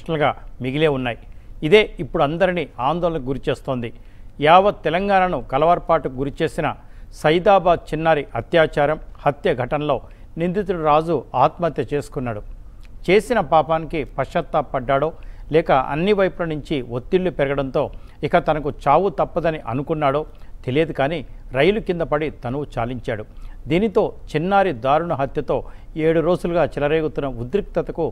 ప్రశ్నలుగా మిగిలే ఉన్నాయి ఇదే ఇప్పుడు అందరినీ ఆందోళనకు గురిచేస్తోంది యావత్ తెలంగాణను కలవర్పాటుకు గురిచేసిన సైదాబాద్ చిన్నారి అత్యాచారం హత్య ఘటనలో నిందితుడు రాజు ఆత్మహత్య చేసుకున్నాడు చేసిన పాపానికి పశ్చాత్తాపడ్డాడో లేక అన్ని వైపుల నుంచి ఒత్తిళ్లు పెరగడంతో ఇక తనకు చావు తప్పదని అనుకున్నాడో తెలియదు కానీ రైలు కింద పడి తనువు చాలించాడు దీనితో చిన్నారి దారుణ హత్యతో ఏడు రోజులుగా చెలరేగుతున్న ఉద్రిక్తతకు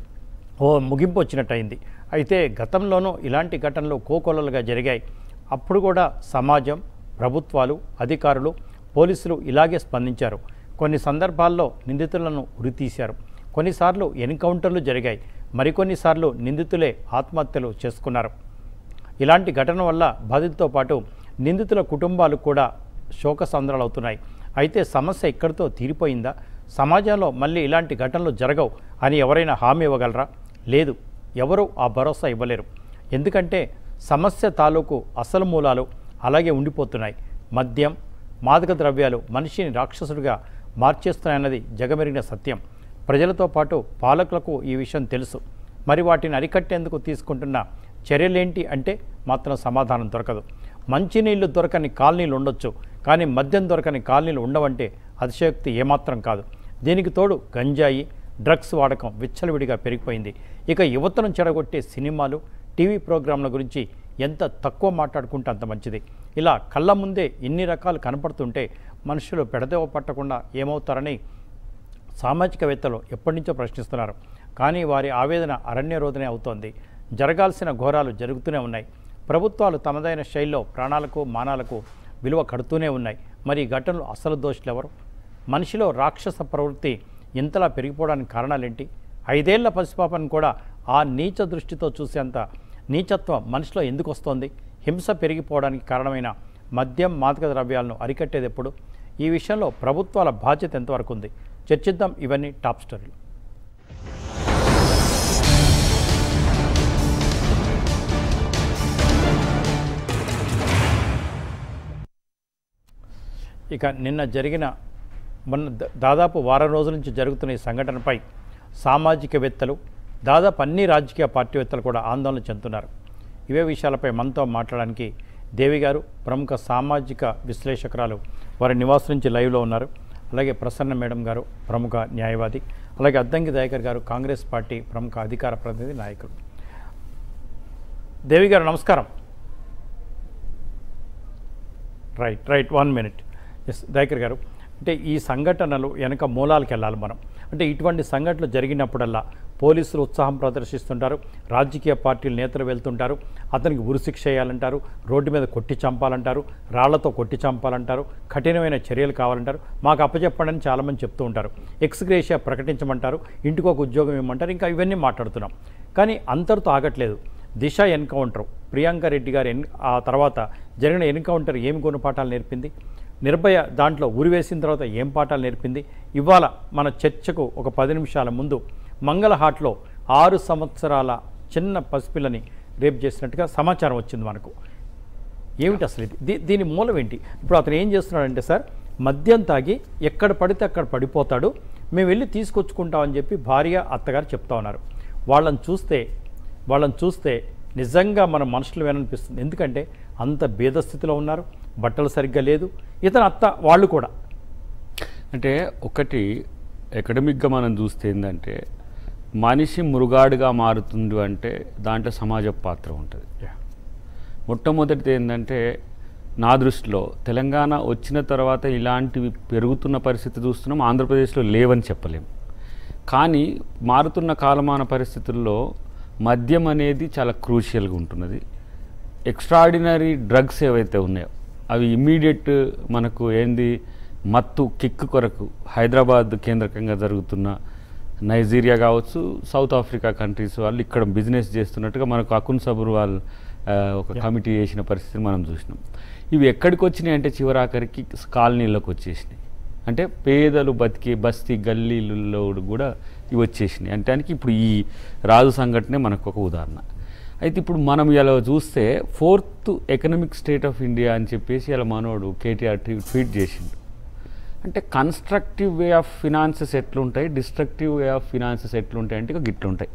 ఓ ముగింపు వచ్చినట్టయింది అయితే గతంలోనూ ఇలాంటి ఘటనలు కోకొల్లలుగా జరిగాయి అప్పుడు కూడా సమాజం ప్రభుత్వాలు అధికారులు పోలీసులు ఇలాగే స్పందించారు కొన్ని సందర్భాల్లో నిందితులను ఉరితీశారు కొన్నిసార్లు ఎన్కౌంటర్లు జరిగాయి మరికొన్నిసార్లు నిందితులే ఆత్మహత్యలు చేసుకున్నారు ఇలాంటి ఘటన వల్ల బాధితులతో పాటు నిందితుల కుటుంబాలు కూడా శోకసంద్రాలవుతున్నాయి అయితే సమస్య ఇక్కడితో తీరిపోయిందా సమాజంలో మళ్ళీ ఇలాంటి ఘటనలు జరగవు అని ఎవరైనా హామీ ఇవ్వగలరా లేదు ఎవరూ ఆ భరోసా ఇవ్వలేరు ఎందుకంటే సమస్య తాలూకు అసలు మూలాలు అలాగే ఉండిపోతున్నాయి మద్యం మాదక ద్రవ్యాలు మనిషిని రాక్షసుడిగా మార్చేస్తున్నాయన్నది జగమెరిగిన సత్యం ప్రజలతో పాటు పాలకులకు ఈ విషయం తెలుసు మరి వాటిని అరికట్టేందుకు తీసుకుంటున్న చర్యలేంటి అంటే మాత్రం సమాధానం దొరకదు మంచినీళ్లు దొరకని కాలనీలు ఉండొచ్చు కానీ మద్యం దొరకని కాలనీలు ఉండవంటే అతిశయోక్తి ఏమాత్రం కాదు దీనికి తోడు గంజాయి డ్రగ్స్ వాడకం విచ్చలవిడిగా పెరిగిపోయింది ఇక యువతను చెడగొట్టే సినిమాలు టీవీ ప్రోగ్రాంల గురించి ఎంత తక్కువ మాట్లాడుకుంటే అంత మంచిది ఇలా కళ్ళ ముందే ఇన్ని రకాలు కనపడుతుంటే మనుషులు పెడదెవ పట్టకుండా ఏమవుతారని సామాజికవేత్తలు ఎప్పటి నుంచో ప్రశ్నిస్తున్నారు కానీ వారి ఆవేదన అరణ్య రోదనే అవుతోంది జరగాల్సిన ఘోరాలు జరుగుతూనే ఉన్నాయి ప్రభుత్వాలు తమదైన శైలిలో ప్రాణాలకు మానాలకు విలువ కడుతూనే ఉన్నాయి మరి ఈ ఘటనలు అసలు దోషులు ఎవరు మనిషిలో రాక్షస ప్రవృత్తి ఇంతలా పెరిగిపోవడానికి కారణాలేంటి ఐదేళ్ల పసిపాపను కూడా ఆ నీచ దృష్టితో చూసేంత నీచత్వం మనిషిలో ఎందుకు వస్తోంది హింస పెరిగిపోవడానికి కారణమైన మద్యం మాదక ద్రవ్యాలను అరికట్టేది ఎప్పుడు ఈ విషయంలో ప్రభుత్వాల బాధ్యత ఎంతవరకు ఉంది చర్చిద్దాం ఇవన్నీ టాప్ స్టోరీలు ఇక నిన్న జరిగిన మొన్న ద- దాదాపు వారం రోజుల నుంచి జరుగుతున్న ఈ సంఘటనపై సామాజికవేత్తలు దాదాపు అన్ని రాజకీయ పార్టీవేత్తలు కూడా ఆందోళన చెందుతున్నారు ఇవే విషయాలపై మనతో మాట్లాడడానికి దేవి గారు ప్రముఖ సామాజిక విశ్లేషకురాలు వారి నివాసం నుంచి లైవ్లో ఉన్నారు అలాగే ప్రసన్న మేడం గారు ప్రముఖ న్యాయవాది అలాగే అద్దంకి దయాకర్ గారు కాంగ్రెస్ పార్టీ ప్రముఖ అధికార ప్రతినిధి నాయకుడు దేవి గారు నమస్కారం right right one minute S Dayakar గారు అంటే ఈ సంఘటనలు వెనక మూలాలకు వెళ్ళాలి మనం అంటే ఇటువంటి సంఘటనలు జరిగినప్పుడల్లా పోలీసులు ఉత్సాహం ప్రదర్శిస్తుంటారు రాజకీయ పార్టీల నేతలు వెళ్తుంటారు అతనికి ఉరిశిక్ష చేయాలంటారు రోడ్డు మీద కొట్టి చంపాలంటారు రాళ్లతో కొట్టి చంపాలంటారు కఠినమైన చర్యలు కావాలంటారు మాకు అప్పచెప్పండి అని చాలామంది చెప్తూ ఉంటారు ఎక్స్గ్రేషియా ప్రకటించమంటారు ఇంటికి ఒక ఉద్యోగం ఇవ్వమంటారు ఇంకా ఇవన్నీ మాట్లాడుతున్నాం కానీ అంతటితో ఆగట్లేదు దిశ ఎన్కౌంటర్ ప్రియాంక రెడ్డి గారి ఎన్ ఆ తర్వాత జరిగిన ఎన్కౌంటర్ ఏమి గుణపాఠాలు నేర్పింది నిర్భయ దాంట్లో ఉరివేసిన తర్వాత ఏం పాఠాలు నేర్పింది ఇవాళ మన చర్చకు ఒక పది నిమిషాల ముందు మంగళహాట్లో ఆరు సంవత్సరాల చిన్న పసిపిల్లని రేప్ చేసినట్టుగా సమాచారం వచ్చింది మనకు ఏమిటి అసలు ఇది దీ- దీని మూలం ఏంటి ఇప్పుడు అతను ఏం చేస్తున్నాడంటే సార్ మద్యం తాగి ఎక్కడ పడితే అక్కడ పడిపోతాడు మేము వెళ్ళి తీసుకొచ్చుకుంటామని చెప్పి భార్య అత్తగారు చెప్తా ఉన్నారు వాళ్ళని చూస్తే వాళ్ళని చూస్తే నిజంగా మన మనుషులు వేననిపిస్తుంది ఎందుకంటే అంత భేదస్థితిలో ఉన్నారు బట్టలు సరిగ్గా లేదు ఇతను అత్త వాళ్ళు కూడా అంటే ఒకటి ఎకడమిక్గా మనం చూస్తే ఏంటంటే మనిషి మురుగాడుగా మారుతుంది అంటే దాంట్లో సమాజ పాత్ర ఉంటుంది మొట్టమొదటిది ఏంటంటే నా దృష్టిలో తెలంగాణ వచ్చిన తర్వాత ఇలాంటివి పెరుగుతున్న పరిస్థితి చూస్తున్నాం ఆంధ్రప్రదేశ్లో లేవని చెప్పలేము కానీ మారుతున్న కాలమాన పరిస్థితుల్లో మద్యం అనేది చాలా క్రూషియల్గా ఉంటున్నది ఎక్స్ట్రాడినరీ డ్రగ్స్ ఏవైతే ఉన్నాయో అవి ఇమ్మీడియట్ మనకు ఏంది మత్తు కిక్ కొరకు హైదరాబాద్ కేంద్రకంగా జరుగుతున్న నైజీరియా కావచ్చు సౌత్ ఆఫ్రికా కంట్రీస్ వాళ్ళు ఇక్కడ బిజినెస్ చేస్తున్నట్టుగా మనకు అకున్ సబుర్ వాళ్ళు ఆ, ఒక కమిటీ చేసిన పరిస్థితిని మనం చూసినాం ఇవి ఎక్కడికి వచ్చినాయి అంటే చివరాఖరికి కాలనీలోకి వచ్చేసినాయి అంటే పేదలు బతికే బస్తీ గల్లీలలో కూడా ఇవి వచ్చేసినాయి అంటే దానికి ఇప్పుడు ఈ రాజు సంఘటనే మనకు ఒక ఉదాహరణ అయితే ఇప్పుడు మనం ఇలా చూస్తే fourth economic state of India అని చెప్పేసి ఇలా మనోడు కేటీఆర్ ట్వీ- ట్వీట్ చేసిండు అంటే కన్స్ట్రక్టివ్ వే ఆఫ్ ఫినాన్సెస్ ఎట్లుంటాయి డిస్ట్రక్టివ్ వే ఆఫ్ ఫినాన్సెస్ ఎట్లుంటాయి అంటే ఇక గిట్లుంటాయి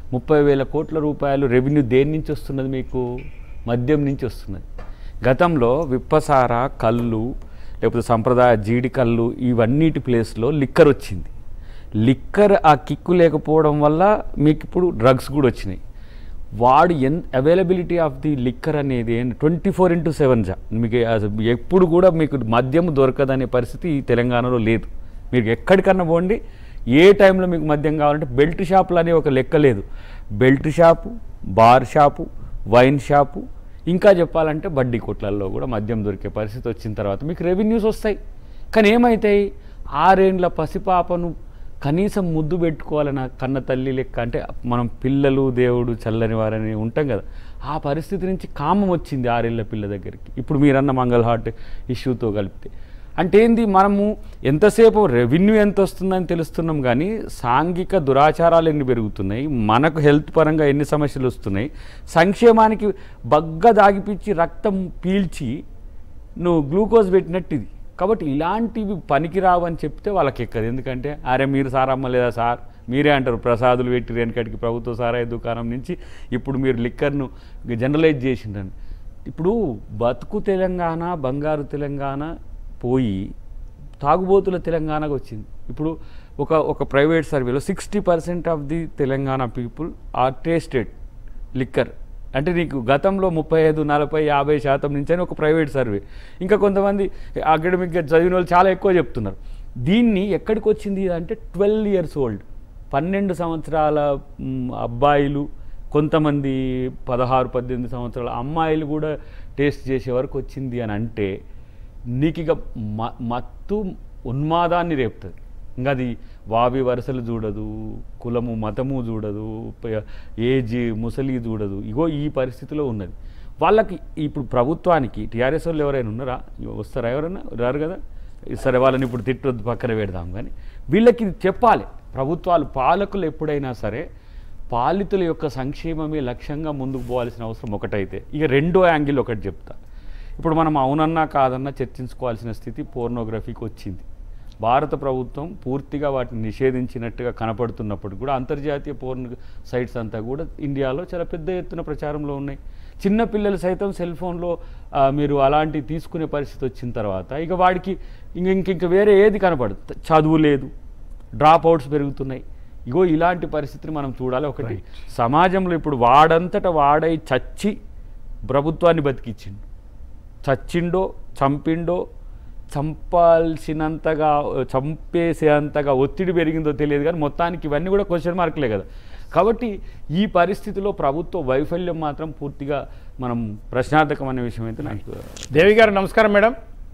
ముప్పై వేల కోట్ల రూపాయలు రెవెన్యూ దేని నుంచి వస్తున్నది మీకు మద్యం నుంచి వస్తున్నది గతంలో విప్పసార కళ్ళు లేకపోతే సంప్రదాయ జీడి కళ్ళు ఇవన్నిటి ప్లేస్లో లిక్కర్ వచ్చింది లిక్కర్ ఆ కిక్కు లేకపోవడం వల్ల మీకు ఇప్పుడు డ్రగ్స్ కూడా వచ్చినాయి వాడు an availability of the liquor అనేది ట్వంటీ ఫోర్ ఇంటూ సెవెన్ జా మీకు అసలు ఎప్పుడు కూడా మీకు మద్యం దొరకదనే పరిస్థితి ఈ తెలంగాణలో లేదు మీరు ఎక్కడికన్నా పోండి ఏ టైంలో మీకు మద్యం కావాలంటే బెల్ట్ షాపులు అనే ఒక లెక్క లేదు belt shop bar shop wine shop ఇంకా చెప్పాలంటే బడ్డీ కొట్లల్లో కూడా మద్యం దొరికే పరిస్థితి వచ్చిన తర్వాత మీకు రెవెన్యూస్ వస్తాయి కానీ ఏమవుతాయి ఆరేండ్ల పసిపాపను కనీసం ముద్దు పెట్టుకోవాలన్న కన్న తల్లి లెక్క అంటే మనం పిల్లలు దేవుడు చల్లని వారని ఉంటాం కదా ఆ పరిస్థితి నుంచి కామం వచ్చింది ఆరేళ్ల పిల్ల దగ్గరికి ఇప్పుడు మీరన్న మంగళ హార్ట్ ఇష్యూతో కలిపితే అంటే ఏంది మనము ఎంతసేపు రెవెన్యూ ఎంత వస్తుందని తెలుస్తున్నాం కానీ సాంఘిక దురాచారాలు ఎన్ని పెరుగుతున్నాయి మనకు హెల్త్ పరంగా ఎన్ని సమస్యలు వస్తున్నాయి సంక్షేమానికి బగ్గ దాగిపించి రక్తం పీల్చి నువ్వు గ్లూకోజ్ పెట్టినట్టు ఇది కాబట్టి ఇలాంటివి పనికిరావు అని చెప్తే వాళ్ళకి ఎక్కదు ఎందుకంటే అరే మీరు సార్ అమ్మలేదా సార్ మీరే అంటారు ప్రసాదులు పెట్టి వెనకటికి ప్రభుత్వ సారాయి దుకాణం నుంచి ఇప్పుడు మీరు లిక్కర్ను జనరలైజ్ చేసిండ్రని ఇప్పుడు బతుకు తెలంగాణ బంగారు తెలంగాణ పోయి తాగుబోతుల తెలంగాణకు వచ్చింది ఇప్పుడు ఒక ఒక ప్రైవేట్ సర్వేలో sixty percent of the Telangana people are tasted liquor అంటే నీకు గతంలో ముప్పై ఐదు నలభై యాభై శాతం నుంచి అని ఒక ప్రైవేట్ సర్వే ఇంకా కొంతమంది అకాడమిక్గా చదివిన వాళ్ళు చాలా ఎక్కువ చెప్తున్నారు దీన్ని ఎక్కడికి వచ్చింది అంటే ట్వెల్వ్ ఇయర్స్ ఓల్డ్ పన్నెండు సంవత్సరాల మ్, అబ్బాయిలు కొంతమంది పదహారు పద్దెనిమిది సంవత్సరాల అమ్మాయిలు కూడా టేస్ట్ చేసే వరకు వచ్చింది అని అంటే నీకు ఇక మ మత్తు ఉన్మాదాన్ని రేపుతుంది ఇంకా అది వావి వరుసలు చూడదు కులము మతము చూడదు ప- ఏజ్ ముసలి చూడదు ఇగో ఈ పరిస్థితిలో ఉన్నది వాళ్ళకి ఇప్పుడు ప్రభుత్వానికి టీఆర్ఎస్ వాళ్ళు ఎవరైనా ఉన్నారా ఇగో వస్తారా ఎవరైనా రారు కదా సరే వాళ్ళని ఇప్పుడు తిట్టొద్దు పక్కన పెడదాం కానీ వీళ్ళకి ఇది చెప్పాలి ప్రభుత్వాలు పాలకులు ఎప్పుడైనా సరే పాలితుల యొక్క సంక్షేమమే లక్ష్యంగా ముందుకు పోవాల్సిన అవసరం ఒకటైతే ఇక రెండో యాంగిల్ ఒకటి చెప్తా ఇప్పుడు మనం అవునన్నా కాదన్నా చర్చించుకోవాల్సిన స్థితి పోర్నోగ్రఫీకి వచ్చింది భారత ప్రభుత్వం పూర్తిగా వాటిని నిషేధించినట్టుగా కనపడుతున్నప్పుడు కూడా అంతర్జాతీయ పోర్న్ సైట్స్ అంతా కూడా ఇండియాలో చాలా పెద్ద ఎత్తున ప్రచారంలో ఉన్నాయి చిన్న పిల్లలు సైతం సెల్ ఫోన్లో ఆ, మీరు అలాంటివి తీసుకునే పరిస్థితి వచ్చిన తర్వాత ఇక వాడికి ఇంక ఇంక ఇంక వేరే ఏది కనపడదు చదువు లేదు డ్రాప్ అవుట్స్ పెరుగుతున్నాయి ఇగో ఇలాంటి పరిస్థితిని మనం చూడాలి ఒకటి సమాజంలో ఇప్పుడు వాడంతట వాడై చచ్చి ప్రభుత్వాన్ని బతికిచ్చిండు చచ్చిండో చంపిండో చంపాల్సినంతగా చంపేసేంతగా ఒత్తిడి పెరిగిందో తెలియదు కానీ మొత్తానికి ఇవన్నీ కూడా క్వశ్చన్ మార్కులే కదా కాబట్టి ఈ పరిస్థితిలో ప్రభుత్వ వైఫల్యం మాత్రం పూర్తిగా మనం ప్రశ్నార్థకం అనే విషయం అయితే నాకు దేవి గారు నమస్కారం మేడం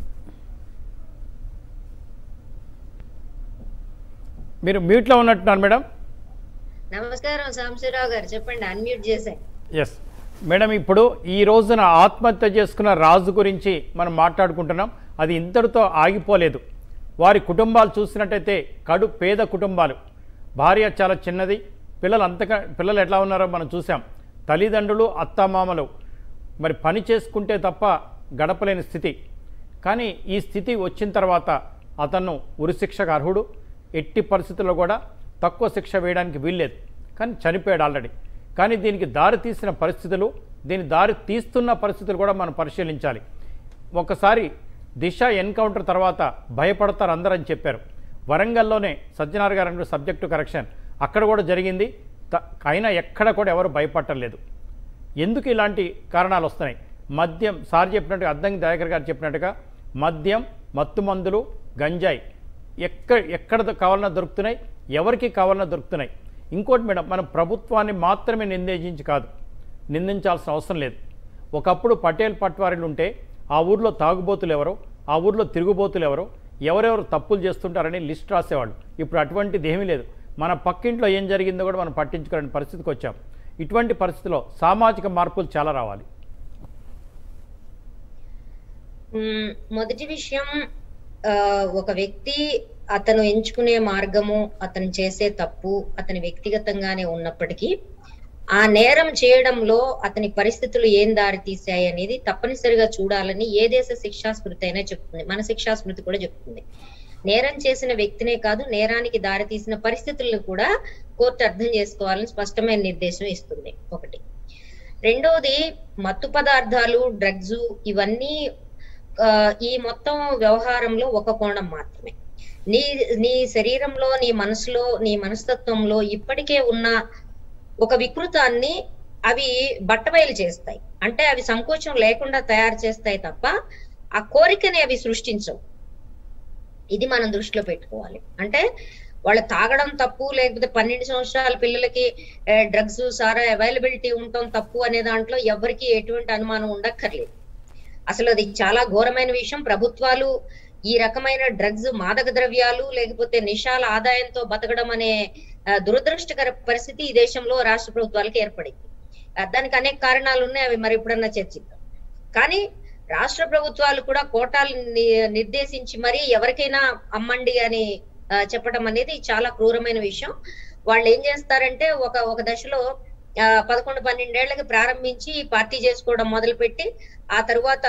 మీరు మ్యూట్లో ఉన్నట్టున్నారు మేడం నమస్కారం సాంబశివరావు గారు చెప్పండి అన్మ్యూట్ చేశాను ఎస్ మేడం ఇప్పుడు ఈ రోజున ఆత్మహత్య చేసుకున్న రాజు గురించి మనం మాట్లాడుకుంటున్నాం అది ఇంతటితో ఆగిపోలేదు వారి కుటుంబాలు చూసినట్టయితే కడు పేద కుటుంబాలు భార్య చాలా చిన్నది పిల్లలు అంతగా పిల్లలు ఎట్లా ఉన్నారో మనం చూసాం తల్లిదండ్రులు అత్తమామలు మరి పని చేసుకుంటే తప్ప గడపలేని స్థితి కానీ ఈ స్థితి వచ్చిన తర్వాత అతను ఉరిశిక్షకు అర్హుడు ఎట్టి పరిస్థితుల్లో కూడా తక్కువ శిక్ష వేయడానికి వీల్లేదు కానీ చనిపోయాడు ఆల్రెడీ కానీ దీనికి దారి తీసిన పరిస్థితులు దీని దారి తీస్తున్న పరిస్థితులు కూడా మనం పరిశీలించాలి ఒకసారి దిశ ఎన్కౌంటర్ తర్వాత భయపడతారు అందరని చెప్పారు వరంగల్లోనే సజ్జనార్ గారు అంటే సబ్జెక్టు కరెక్షన్ అక్కడ కూడా జరిగింది త- అయినా ఎక్కడ కూడా ఎవరు భయపడలేదు ఎందుకు ఇలాంటి కారణాలు వస్తున్నాయి మద్యం సార్ చెప్పినట్టుగా అద్దంకి దయాకర్ గారు చెప్పినట్టుగా మద్యం మత్తు మందులు గంజాయి ఎక్కడ ఎక్కడ ద- కావాలన్నా దొరుకుతున్నాయి ఎవరికి కావాలన్నా దొరుకుతున్నాయి ఇంకోటి మేడం మనం ప్రభుత్వాన్ని మాత్రమే నిందించి కాదు నిందించాల్సిన అవసరం లేదు ఒకప్పుడు పటేల్ పట్వారీలు ఉంటే ఆ ఊర్లో తాగుబోతులు ఎవరో ఆ ఊర్లో తిరుగుబోతులు ఎవరో ఎవరెవరు తప్పులు చేస్తుంటారని లిస్ట్ రాసేవాళ్ళు ఇప్పుడు అటువంటిది ఏమీ లేదు మన పక్కింట్లో ఏం జరిగిందో కూడా మనం పట్టించుకోలేని పరిస్థితికి వచ్చాం ఇటువంటి పరిస్థితిలో సామాజిక మార్పులు చాలా రావాలి మ్మ్, మొదటి విషయం ఆ, ఒక వ్యక్తి అతను ఎంచుకునే మార్గము అతను చేసే తప్పు అతని వ్యక్తిగతంగానే ఉన్నప్పటికీ ఆ నేరం చేయడంలో అతని పరిస్థితులు ఏం దారి తీశాయి అనేది తప్పనిసరిగా చూడాలని ఏ దేశ శిక్షా స్మృతి అయినా చెప్తుంది మన శిక్షా స్మృతి కూడా చెప్తుంది నేరం చేసిన వ్యక్తినే కాదు నేరానికి దారితీసిన పరిస్థితులను కూడా కోర్టు అర్థం చేసుకోవాలని స్పష్టమైన నిర్దేశం ఇస్తుంది ఒకటి రెండోది మత్తు పదార్థాలు డ్రగ్స్ ఇవన్నీ ఆ, ఈ మొత్తం వ్యవహారంలో ఒక కోణం మాత్రమే నీ నీ శరీరంలో నీ మనసులో నీ మనస్తత్వంలో ఇప్పటికే ఉన్న ఒక వికృతాన్ని అవి బట్టబయలు చేస్తాయి అంటే అవి సంకోచం లేకుండా తయారు చేస్తాయి తప్ప ఆ కోరికని అవి సృష్టించవు ఇది మనం దృష్టిలో పెట్టుకోవాలి అంటే వాళ్ళు తాగడం తప్పు లేకపోతే పన్నెండు సంవత్సరాల పిల్లలకి డ్రగ్స్ సారా అవైలబిలిటీ ఉండటం తప్పు అనే దాంట్లో ఎవరికి ఎటువంటి అనుమానం ఉండక్కర్లేదు అసలు అది చాలా ఘోరమైన విషయం ప్రభుత్వాలు ఈ రకమైన డ్రగ్స్ మాదక ద్రవ్యాలు లేకపోతే నిషాల ఆదాయంతో బతకడం అనే ఆ, దురదృష్టకర పరిస్థితి ఈ దేశంలో రాష్ట్ర ప్రభుత్వాలకు ఏర్పడింది ఆ, దానికి అనేక కారణాలు ఉన్నాయి అవి మరి ఎప్పుడన్నా చర్చిద్దాం కానీ రాష్ట్ర ప్రభుత్వాలు కూడా కోటాలు ని- నిర్దేశించి మరి ఎవరికైనా అమ్మండి అని ఆ, చెప్పడం అనేది చాలా క్రూరమైన విషయం వాళ్ళు ఏం చేస్తారంటే ఒక ఒక దశలో ఆ, పదకొండు పన్నెండేళ్లకి ప్రారంభించి పార్టీ చేసుకోవడం మొదలుపెట్టి ఆ తర్వాత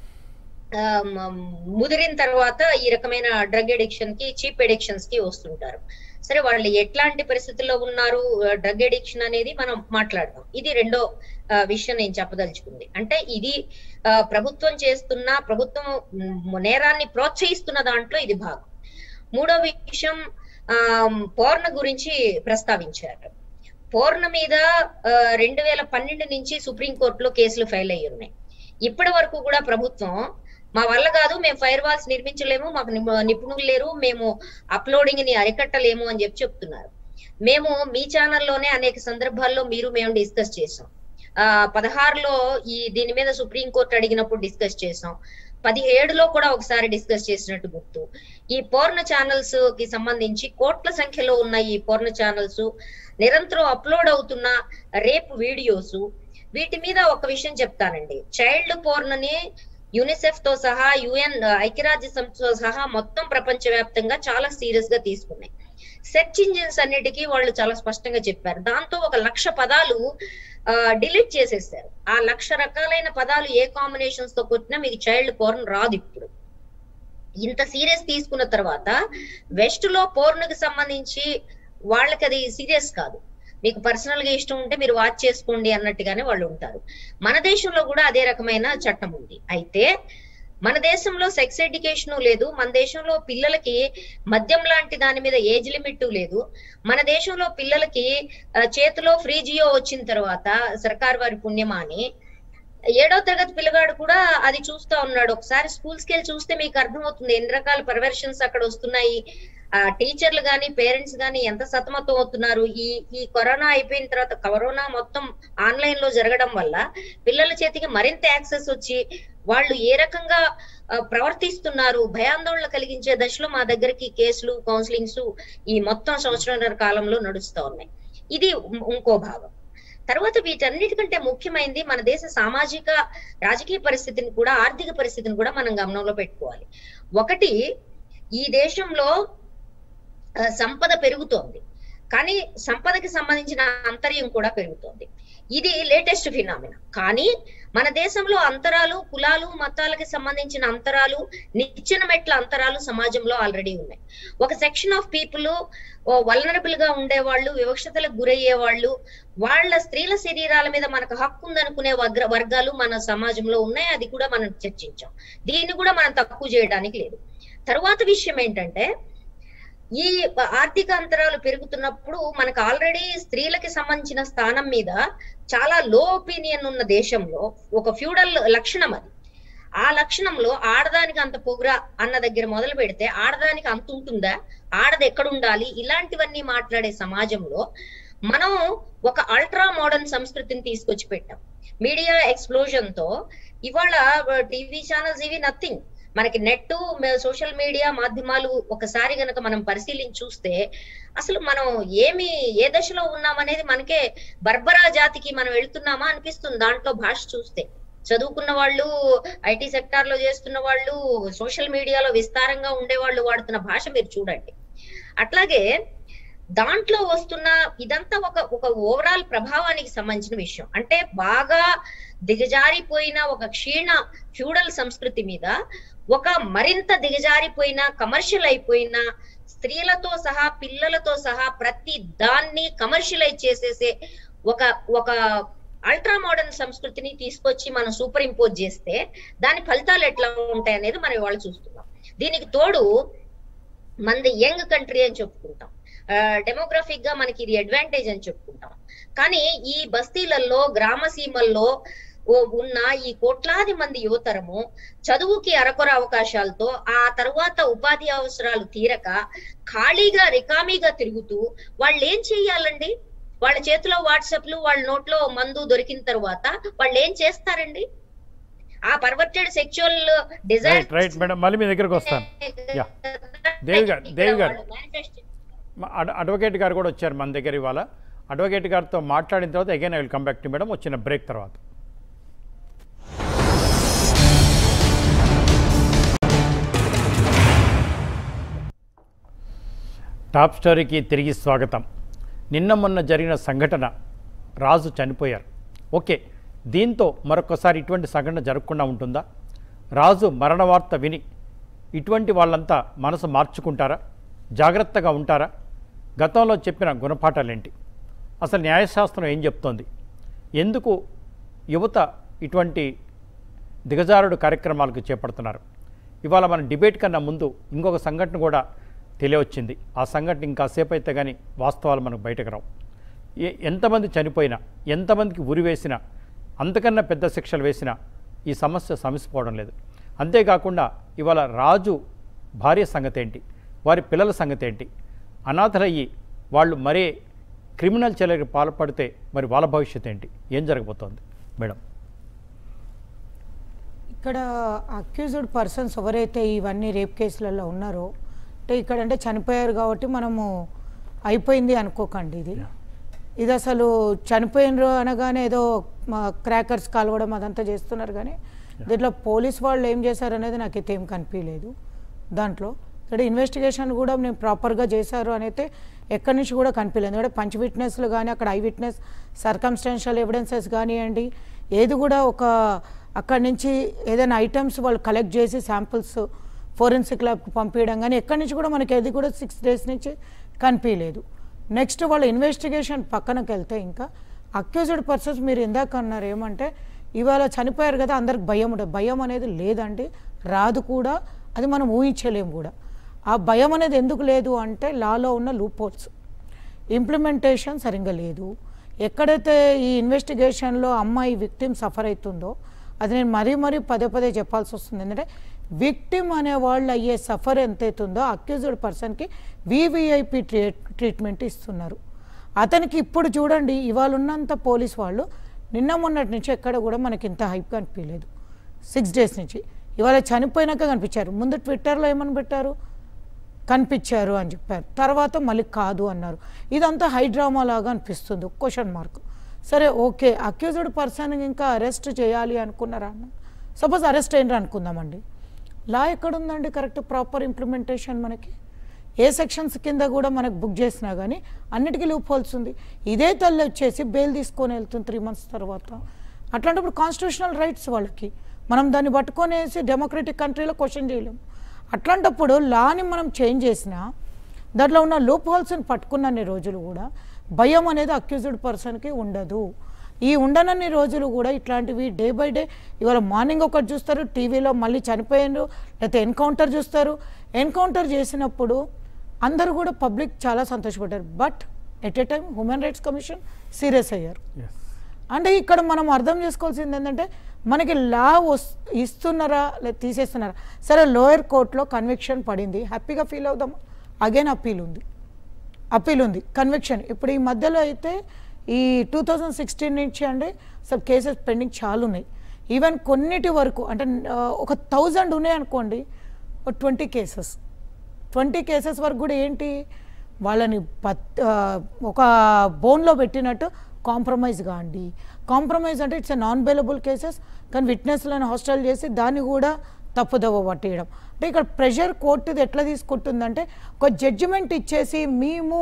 ఆ, మ- ముదిరిన తర్వాత ఈ రకమైన డ్రగ్ ఎడిక్షన్ కి చీప్ ఎడిక్షన్స్ కి వస్తుంటారు సరే వాళ్ళు ఎట్లాంటి పరిస్థితుల్లో ఉన్నారు డ్రగ్ ఎడిక్షన్ అనేది మనం మాట్లాడదాం ఇది రెండో ఆ, విషయం నేను చెప్పదలుచుకుంది అంటే ఇది ఆ, ప్రభుత్వం చేస్తున్న ప్రభుత్వం మ్, నేరాన్ని ప్రోత్సహిస్తున్న దాంట్లో ఇది భాగం మూడో విషయం ఆ పోర్న గురించి ప్రస్తావించారు పోర్న మీద రెండు వేల పన్నెండు నుంచి సుప్రీంకోర్టులో కేసులు ఫైల్ అయ్యి ఉన్నాయి ఇప్పటి వరకు కూడా ప్రభుత్వం మా వల్ల కాదు మేము ఫైర్ వాల్స్ నిర్మించలేము మాకు నిపు- నిపుణులు లేరు మేము అప్లోడింగ్ ని అరికట్టలేము అని చెప్పి చెప్తున్నారు మేము మీ ఛానల్లోనే అనేక సందర్భాల్లో మీరు మేము డిస్కస్ చేసాం ఆ పదహారులో ఈ దీని మీద సుప్రీంకోర్టు అడిగినప్పుడు డిస్కస్ చేసాం పదిహేడులో కూడా ఒకసారి డిస్కస్ చేసినట్టు గుర్తు ఈ పోర్న ఛానల్స్ కి సంబంధించి కోట్ల సంఖ్యలో ఉన్న ఈ పోర్న ఛానల్స్ నిరంతరం అప్లోడ్ అవుతున్న రేప్ వీడియోస్ వీటి మీద ఒక విషయం చెప్తానండి చైల్డ్ పోర్నని యునిసెఫ్ తో సహా యుఎన్ ఐక్యరాజ్య సంస్థతో సహా మొత్తం ప్రపంచవ్యాప్తంగా చాలా సీరియస్ గా తీసుకున్నాయి సెర్చ్ ఇంజిన్స్ అన్నిటికీ వాళ్ళు చాలా స్పష్టంగా చెప్పారు దాంతో ఒక లక్ష పదాలు డిలీట్ చేసేసారు ఆ లక్ష రకాలైన పదాలు ఏ కాంబినేషన్స్ తో కొట్టినా మీకు చైల్డ్ పోర్న్ రాదు ఇప్పుడు ఇంత సీరియస్ తీసుకున్న తర్వాత వెస్ట్ లో పోర్న్ కి సంబంధించి వాళ్ళకి అది సీరియస్ కాదు మీకు పర్సనల్ గా ఇష్టం ఉంటే మీరు వాచ్ చేసుకోండి అన్నట్టుగానే వాళ్ళు ఉంటారు మన దేశంలో కూడా అదే రకమైన చట్టం ఉంది అయితే మన దేశంలో సెక్స్ ఎడ్యుకేషన్ లేదు మన దేశంలో పిల్లలకి మద్యం లాంటి దాని మీద ఏజ్ లిమిట్ లేదు మన దేశంలో పిల్లలకి ఆ, చేతిలో ఫ్రీ జియో వచ్చిన తర్వాత సర్కార్ వారి పుణ్యమాని ఏడో తరగతి పిల్లగాడు కూడా అది చూస్తా ఉన్నాడు ఒకసారి స్కూల్స్ కి వెళ్ళి చూస్తే మీకు అర్థమవుతుంది ఎన్ని రకాల పర్వర్షన్స్ అక్కడ వస్తున్నాయి ఆ టీచర్లు గాని పేరెంట్స్ గాని ఎంత సతమతం అవుతున్నారు ఈ ఈ కరోనా అయిపోయిన తర్వాత కరోనా మొత్తం ఆన్లైన్ లో జరగడం వల్ల పిల్లల చేతికి మరింత యాక్సెస్ వచ్చి వాళ్ళు ఏ రకంగా ఆ, ప్రవర్తిస్తున్నారు భయాందోళన కలిగించే దశలో మా దగ్గరికి కేసులు కౌన్సిలింగ్స్ ఈ మొత్తం సంవత్సరాల కాలంలో నడుస్తా ఉన్నాయి ఇది ఇం- ఇంకో భాగం తర్వాత వీటన్నిటికంటే ముఖ్యమైనది మన దేశ సామాజిక రాజకీయ పరిస్థితిని కూడా ఆర్థిక పరిస్థితిని కూడా మనం గమనంలో పెట్టుకోవాలి ఒకటి ఈ దేశంలో ఆ, సంపద పెరుగుతోంది కానీ సంపదకి సంబంధించిన అంతర్యం కూడా పెరుగుతోంది ఇది లేటెస్ట్ ఫినామినా కానీ మన దేశంలో అంతరాలు కులాలు మతాలకి సంబంధించిన అంతరాలు నిచ్చెన మెట్ల అంతరాలు సమాజంలో ఆల్రెడీ ఉన్నాయి ఒక సెక్షన్ ఆఫ్ పీపుల్ వలనరబుల్ గా ఉండేవాళ్ళు వివక్షతలకు గురయ్యే వాళ్ళు వాళ్ళ స్త్రీల శరీరాల మీద మనకు హక్కు ఉందనుకునే వర్గ వర్గాలు మన సమాజంలో ఉన్నాయి అది కూడా మనం చర్చించాం దీన్ని కూడా మనం తక్కువ చేయడానికి లేదు తరువాత విషయం ఏంటంటే ఈ ఆర్థిక అంతరాలు పెరుగుతున్నప్పుడు మనకు ఆల్రెడీ స్త్రీలకి సంబంధించిన స్థానం మీద చాలా లో ఒపీనియన్ ఉన్న దేశంలో ఒక ఫ్యూడల్ లక్షణం అది ఆ లక్షణంలో ఆడదానికి అంత పొగురా అన్న దగ్గర మొదలు పెడితే ఆడదానికి అంత ఉంటుందా ఆడది ఎక్కడ ఉండాలి ఇలాంటివన్నీ మాట్లాడే సమాజంలో మనం ఒక అల్ట్రా మోడర్న్ సంస్కృతిని తీసుకొచ్చి పెట్టాం మీడియా ఎక్స్ప్లోజన్ తో ఇవాళ టీవీ ఛానల్స్ ఇవి నథింగ్ మనకి నెట్ సోషల్ మీడియా మాధ్యమాలు ఒకసారి గనక మనం పరిశీలించి చూస్తే అసలు మనం ఏమి ఏ దశలో ఉన్నామనేది మనకే బర్బరా జాతికి మనం వెళ్తున్నామా అనిపిస్తుంది దాంట్లో భాష చూస్తే చదువుకున్న వాళ్ళు ఐటీ సెక్టార్ లో చేస్తున్న వాళ్ళు సోషల్ మీడియాలో విస్తారంగా ఉండే వాళ్ళు వాడుతున్న భాష మీరు చూడండి అట్లాగే దాంట్లో వస్తున్న ఇదంతా ఒక ఒక ఓవరాల్ ప్రభావానికి సంబంధించిన విషయం అంటే బాగా దిగజారిపోయిన ఒక క్షీణ ఫ్యూడల్ సంస్కృతి మీద ఒక మరింత దిగజారిపోయిన కమర్షియల్ అయిపోయిన స్త్రీలతో సహా పిల్లలతో సహా ప్రతి దాన్ని కమర్షియలైజ్ చేసేసే ఒక ఒక అల్ట్రా మోడర్న్ సంస్కృతిని తీసుకొచ్చి మనం సూపర్ ఇంపోజ్ చేస్తే దాని ఫలితాలు ఎట్లా ఉంటాయి అనేది మనం ఇవాళ చూస్తున్నాం దీనికి తోడు మనది యంగ్ కంట్రీ అని చెప్పుకుంటాం డెమోగ్రఫిక్ గా మనకి ఇది అడ్వాంటేజ్ అని చెప్పుకుంటాం కానీ ఈ బస్తీలలో గ్రామ సీమల్లో ఓ ఉన్న ఈ కోట్లాది మంది యువతరము చదువుకి అరకొర అవకాశాలతో ఆ తర్వాత ఉపాధి అవసరాలు తీరక ఖాళీగా రికామీగా తిరుగుతూ వాళ్ళు ఏం చెయ్యాలండి వాళ్ళ చేతిలో వాట్సాప్లు వాళ్ళ నోట్లో మందు దొరికిన తర్వాత వాళ్ళు ఏం చేస్తారండి ఆ perverted sexual desire right right madam మళ్ళీ మీ దగ్గరకు వస్తాను యా. దేవి గారు, దేవి గారు. మా అడ్- అడ్వకేట్ గారు కూడా వచ్చారు మన దగ్గర ఇవాళ అడ్వకేట్ గారితో మాట్లాడిన తర్వాత again I will come back to madam వచ్చిన బ్రేక్ తర్వాత టాప్ స్టోరీకి తిరిగి స్వాగతం నిన్న మొన్న జరిగిన సంఘటన రాజు చనిపోయారు ఓకే దీంతో మరొకసారి ఇటువంటి సంఘటన జరగకుండా ఉంటుందా రాజు మరణ వార్త విని ఇటువంటి వాళ్ళంతా మనసు మార్చుకుంటారా జాగ్రత్తగా ఉంటారా గతంలో చెప్పిన గుణపాఠాలేంటి అసలు న్యాయశాస్త్రం ఏం చెప్తోంది ఎందుకు యువత ఇటువంటి దిగజారుడు కార్యక్రమాలకు చేపడుతున్నారు ఇవాళ మన డిబేట్ కన్నా ముందు ఇంకొక సంఘటన కూడా తెలియవచ్చింది ఆ సంఘటన ఇంకాసేపు అయితే కానీ వాస్తవాలు మనకు బయటకు రావు ఏ ఎంతమంది చనిపోయినా ఎంతమందికి ఉరి వేసినా అంతకన్నా పెద్ద శిక్షలు వేసినా ఈ సమస్య సమసిపోవడం లేదు అంతేకాకుండా ఇవాళ రాజు భార్య సంగతి ఏంటి వారి పిల్లల సంగతి ఏంటి అనాథలయ్యి వాళ్ళు మరే క్రిమినల్ చర్యలకు పాల్పడితే మరి వాళ్ళ భవిష్యత్తు ఏంటి ఏం జరగబోతోంది మేడం ఇక్కడ అక్యూజ్డ్ పర్సన్స్ ఎవరైతే ఇవన్నీ రేప్ కేసులలో ఉన్నారో అంటే ఇక్కడ అంటే చనిపోయారు కాబట్టి మనము అయిపోయింది అనుకోకండి ఇది ఇది అసలు చనిపోయినరు అనగానే ఏదో క్రాకర్స్ కాలవడం అదంతా చేస్తున్నారు కానీ దీంట్లో పోలీస్ వాళ్ళు ఏం చేశారు అనేది నాకైతే ఏం కనిపించలేదు దాంట్లో ఇక్కడ ఇన్వెస్టిగేషన్ కూడా నేను ప్రాపర్గా చేశారు అనేది ఎక్కడి నుంచి కూడా కనిపించలేదు ఎందుకంటే పంచ్ విట్నెస్లు కానీ అక్కడ ఐ విట్నెస్ సర్కమ్స్టాన్షియల్ ఎవిడెన్సెస్ కానివ్వండి ఏది కూడా ఒక అక్కడి నుంచి ఏదైనా ఐటమ్స్ వాళ్ళు కలెక్ట్ చేసి శాంపుల్స్ ఫోరెన్సిక్ ల్యాబ్కి పంపించడం కానీ ఎక్కడి నుంచి కూడా మనకి ఏది కూడా సిక్స్ డేస్ నుంచి కనిపించలేదు నెక్స్ట్ వాళ్ళ ఇన్వెస్టిగేషన్ పక్కనకి వెళ్తే ఇంకా అక్యూజ్డ్ పర్సన్స్ మీరు ఇందాక అన్నారు ఏమంటే ఇవాళ చనిపోయారు కదా అందరికి భయం ఉండదు భయం అనేది లేదండి రాదు కూడా అది మనం ఊహించలేము కూడా ఆ భయం అనేది ఎందుకు లేదు అంటే లాలో ఉన్న లూప్ హోల్స్ ఇంప్లిమెంటేషన్ సరిగ్గా లేదు ఎక్కడైతే ఈ ఇన్వెస్టిగేషన్లో అమ్మాయి విక్టిమ్ సఫర్ అవుతుందో అది నేను మరీ మరీ పదే పదే చెప్పాల్సి వస్తుంది ఎందుకంటే విక్టిమ్ అనే వాళ్ళు అయ్యే సఫర్ ఎంత అవుతుందో అక్యూజ్డ్ పర్సన్కి వివిఐపి ట్రీట్మెంట్ ఇస్తున్నారు అతనికి ఇప్పుడు చూడండి ఇవాళ ఉన్నంత పోలీస్ వాళ్ళు నిన్న మొన్నటి నుంచి ఎక్కడ కూడా మనకి ఇంత హైప్ కనిపించలేదు సిక్స్ డేస్ నుంచి ఇవాళ చనిపోయినాక కనిపించారు ముందు ట్విట్టర్లో ఏమని పెట్టారు కనిపించారు అని చెప్పారు తర్వాత మళ్ళీ కాదు అన్నారు ఇదంతా హై డ్రామా లాగా అనిపిస్తుంది క్వశ్చన్ మార్క్ సరే ఓకే అక్యూజ్డ్ పర్సన్ ఇంకా అరెస్ట్ చేయాలి అనుకున్నారా అన్న సపోజ్ అరెస్ట్ అయినరు అనుకుందామండి లా ఎక్కడుందండి కరెక్ట్ ప్రాపర్ ఇంప్లిమెంటేషన్ మనకి ఏ సెక్షన్స్ కింద కూడా మనకు బుక్ చేసినా కానీ అన్నిటికీ లూప్ హోల్స్ ఉంది ఇదే తల్లి వచ్చేసి బెయిల్ తీసుకొని వెళ్తుంది త్రీ మంత్స్ తర్వాత అట్లాంటప్పుడు కాన్స్టిట్యూషనల్ రైట్స్ వాళ్ళకి మనం దాన్ని పట్టుకొనేసి డెమోక్రటిక్ కంట్రీలో క్వశ్చన్ చేయలేము అట్లాంటప్పుడు లాని మనం చేంజ్ చేసినా దాంట్లో ఉన్న లూప్ హోల్స్ని పట్టుకున్నన్ని రోజులు కూడా భయం అనేది అక్యూజ్డ్ పర్సన్కి ఉండదు ఈ ఉండనన్ని రోజులు కూడా ఇట్లాంటివి డే బై డే ఇవాళ మార్నింగ్ ఒకటి చూస్తారు టీవీలో మళ్ళీ చనిపోయినారు లేకపోతే ఎన్కౌంటర్ చూస్తారు ఎన్కౌంటర్ చేసినప్పుడు అందరూ కూడా పబ్లిక్ చాలా సంతోషపడ్డారు but at a time human rights commission serious అయ్యారు అంటే ఇక్కడ మనం అర్థం చేసుకోవాల్సింది ఏంటంటే మనకి లా వస్ ఇస్తున్నారా లేదా తీసేస్తున్నారా సరే లోయర్ కోర్టులో కన్విక్షన్ పడింది హ్యాపీగా ఫీల్ అవుదాం అగైన్ అప్పీల్ ఉంది అప్పీల్ ఉంది కన్విక్షన్ ఇప్పుడు ఈ మధ్యలో అయితే ఈ టూ థౌజండ్ సిక్స్టీన్ నుంచి అండి సబ్ కేసెస్ పెండింగ్ చాలా ఉన్నాయి ఈవెన్ కొన్నిటి వరకు అంటే ఆ, ఒక థౌజండ్ ఉన్నాయి అనుకోండి ట్వంటీ కేసెస్ ట్వంటీ కేసెస్ వరకు కూడా ఏంటి వాళ్ళని పత్ ఆ, ఒక బోన్లో పెట్టినట్టు కాంప్రమైజ్ కాండి కాంప్రమైజ్ అంటే it's a non bailable cases కానీ విట్నెస్లను హాస్టల్ చేసి దాన్ని కూడా తప్పుదవ పట్టేయడం అంటే ఇక్కడ ప్రెషర్ కోర్టుది ఎట్లా తీసుకుంటుందంటే ఒక జడ్జిమెంట్ ఇచ్చేసి మేము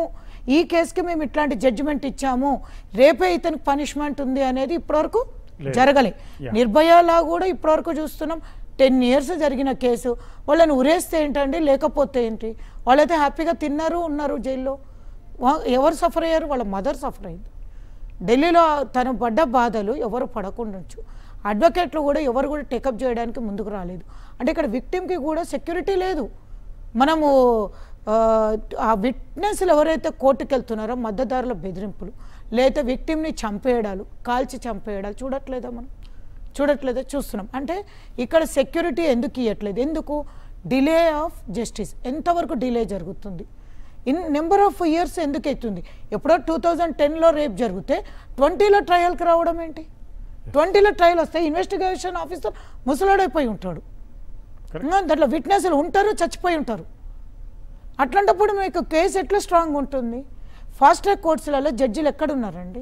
ఈ కేసుకి మేము ఇట్లాంటి జడ్జిమెంట్ ఇచ్చాము రేపే ఇతనికి పనిష్మెంట్ ఉంది అనేది ఇప్పటివరకు లేదు. జరగలే Yeah. నిర్భయలా కూడా ఇప్పటివరకు చూస్తున్నాం టెన్ ఇయర్స్ జరిగిన కేసు వాళ్ళని ఉరేస్తే ఏంటండి లేకపోతే ఏంటి వాళ్ళైతే హ్యాపీగా తిన్నారు ఉన్నారు జైల్లో వా- ఎవరు సఫర్ అయ్యారు వాళ్ళ మదర్ సఫర్ అయింది ఢిల్లీలో తను పడ్డ బాధలు ఎవరు పడకుండొచ్చు అడ్వకేట్లు కూడా ఎవరు కూడా టేకప్ చేయడానికి ముందుకు రాలేదు అంటే ఇక్కడ విక్టిమ్కి కూడా సెక్యూరిటీ లేదు మనము ఆ, ఆ విట్నెస్లు ఎవరైతే కోర్టుకు వెళ్తున్నారో మద్దతుదారుల బెదిరింపులు లేదా విక్టిమ్ని చంపేయడాలు కాల్చి చంపేయడాలు చూడట్లేదా మనం చూడట్లేదా చూస్తున్నాం అంటే ఇక్కడ సెక్యూరిటీ ఎందుకు ఇవ్వట్లేదు ఎందుకు డిలే ఆఫ్ జస్టిస్ ఎంతవరకు డిలే జరుగుతుంది ఇన్ నెంబర్ ఆఫ్ ఇయర్స్ ఎందుకు అవుతుంది ఎప్పుడో టూ థౌజండ్ టెన్లో రేప్ జరిగితే ట్వంటీలో ట్రయల్కి రావడం ఏంటి ట్వంటీలో ట్రయల్ వస్తే ఇన్వెస్టిగేషన్ ఆఫీసర్ ముసలాడైపోయి ఉంటాడు ఇంకా దాంట్లో విట్నెస్లు ఉంటారు చచ్చిపోయి ఉంటారు అట్లాంటప్పుడు మీకు కేసు ఎట్లా స్ట్రాంగ్ ఉంటుంది ఫాస్ట్ ట్రాక్ కోర్ట్స్లలో జడ్జిలు ఎక్కడున్నారండి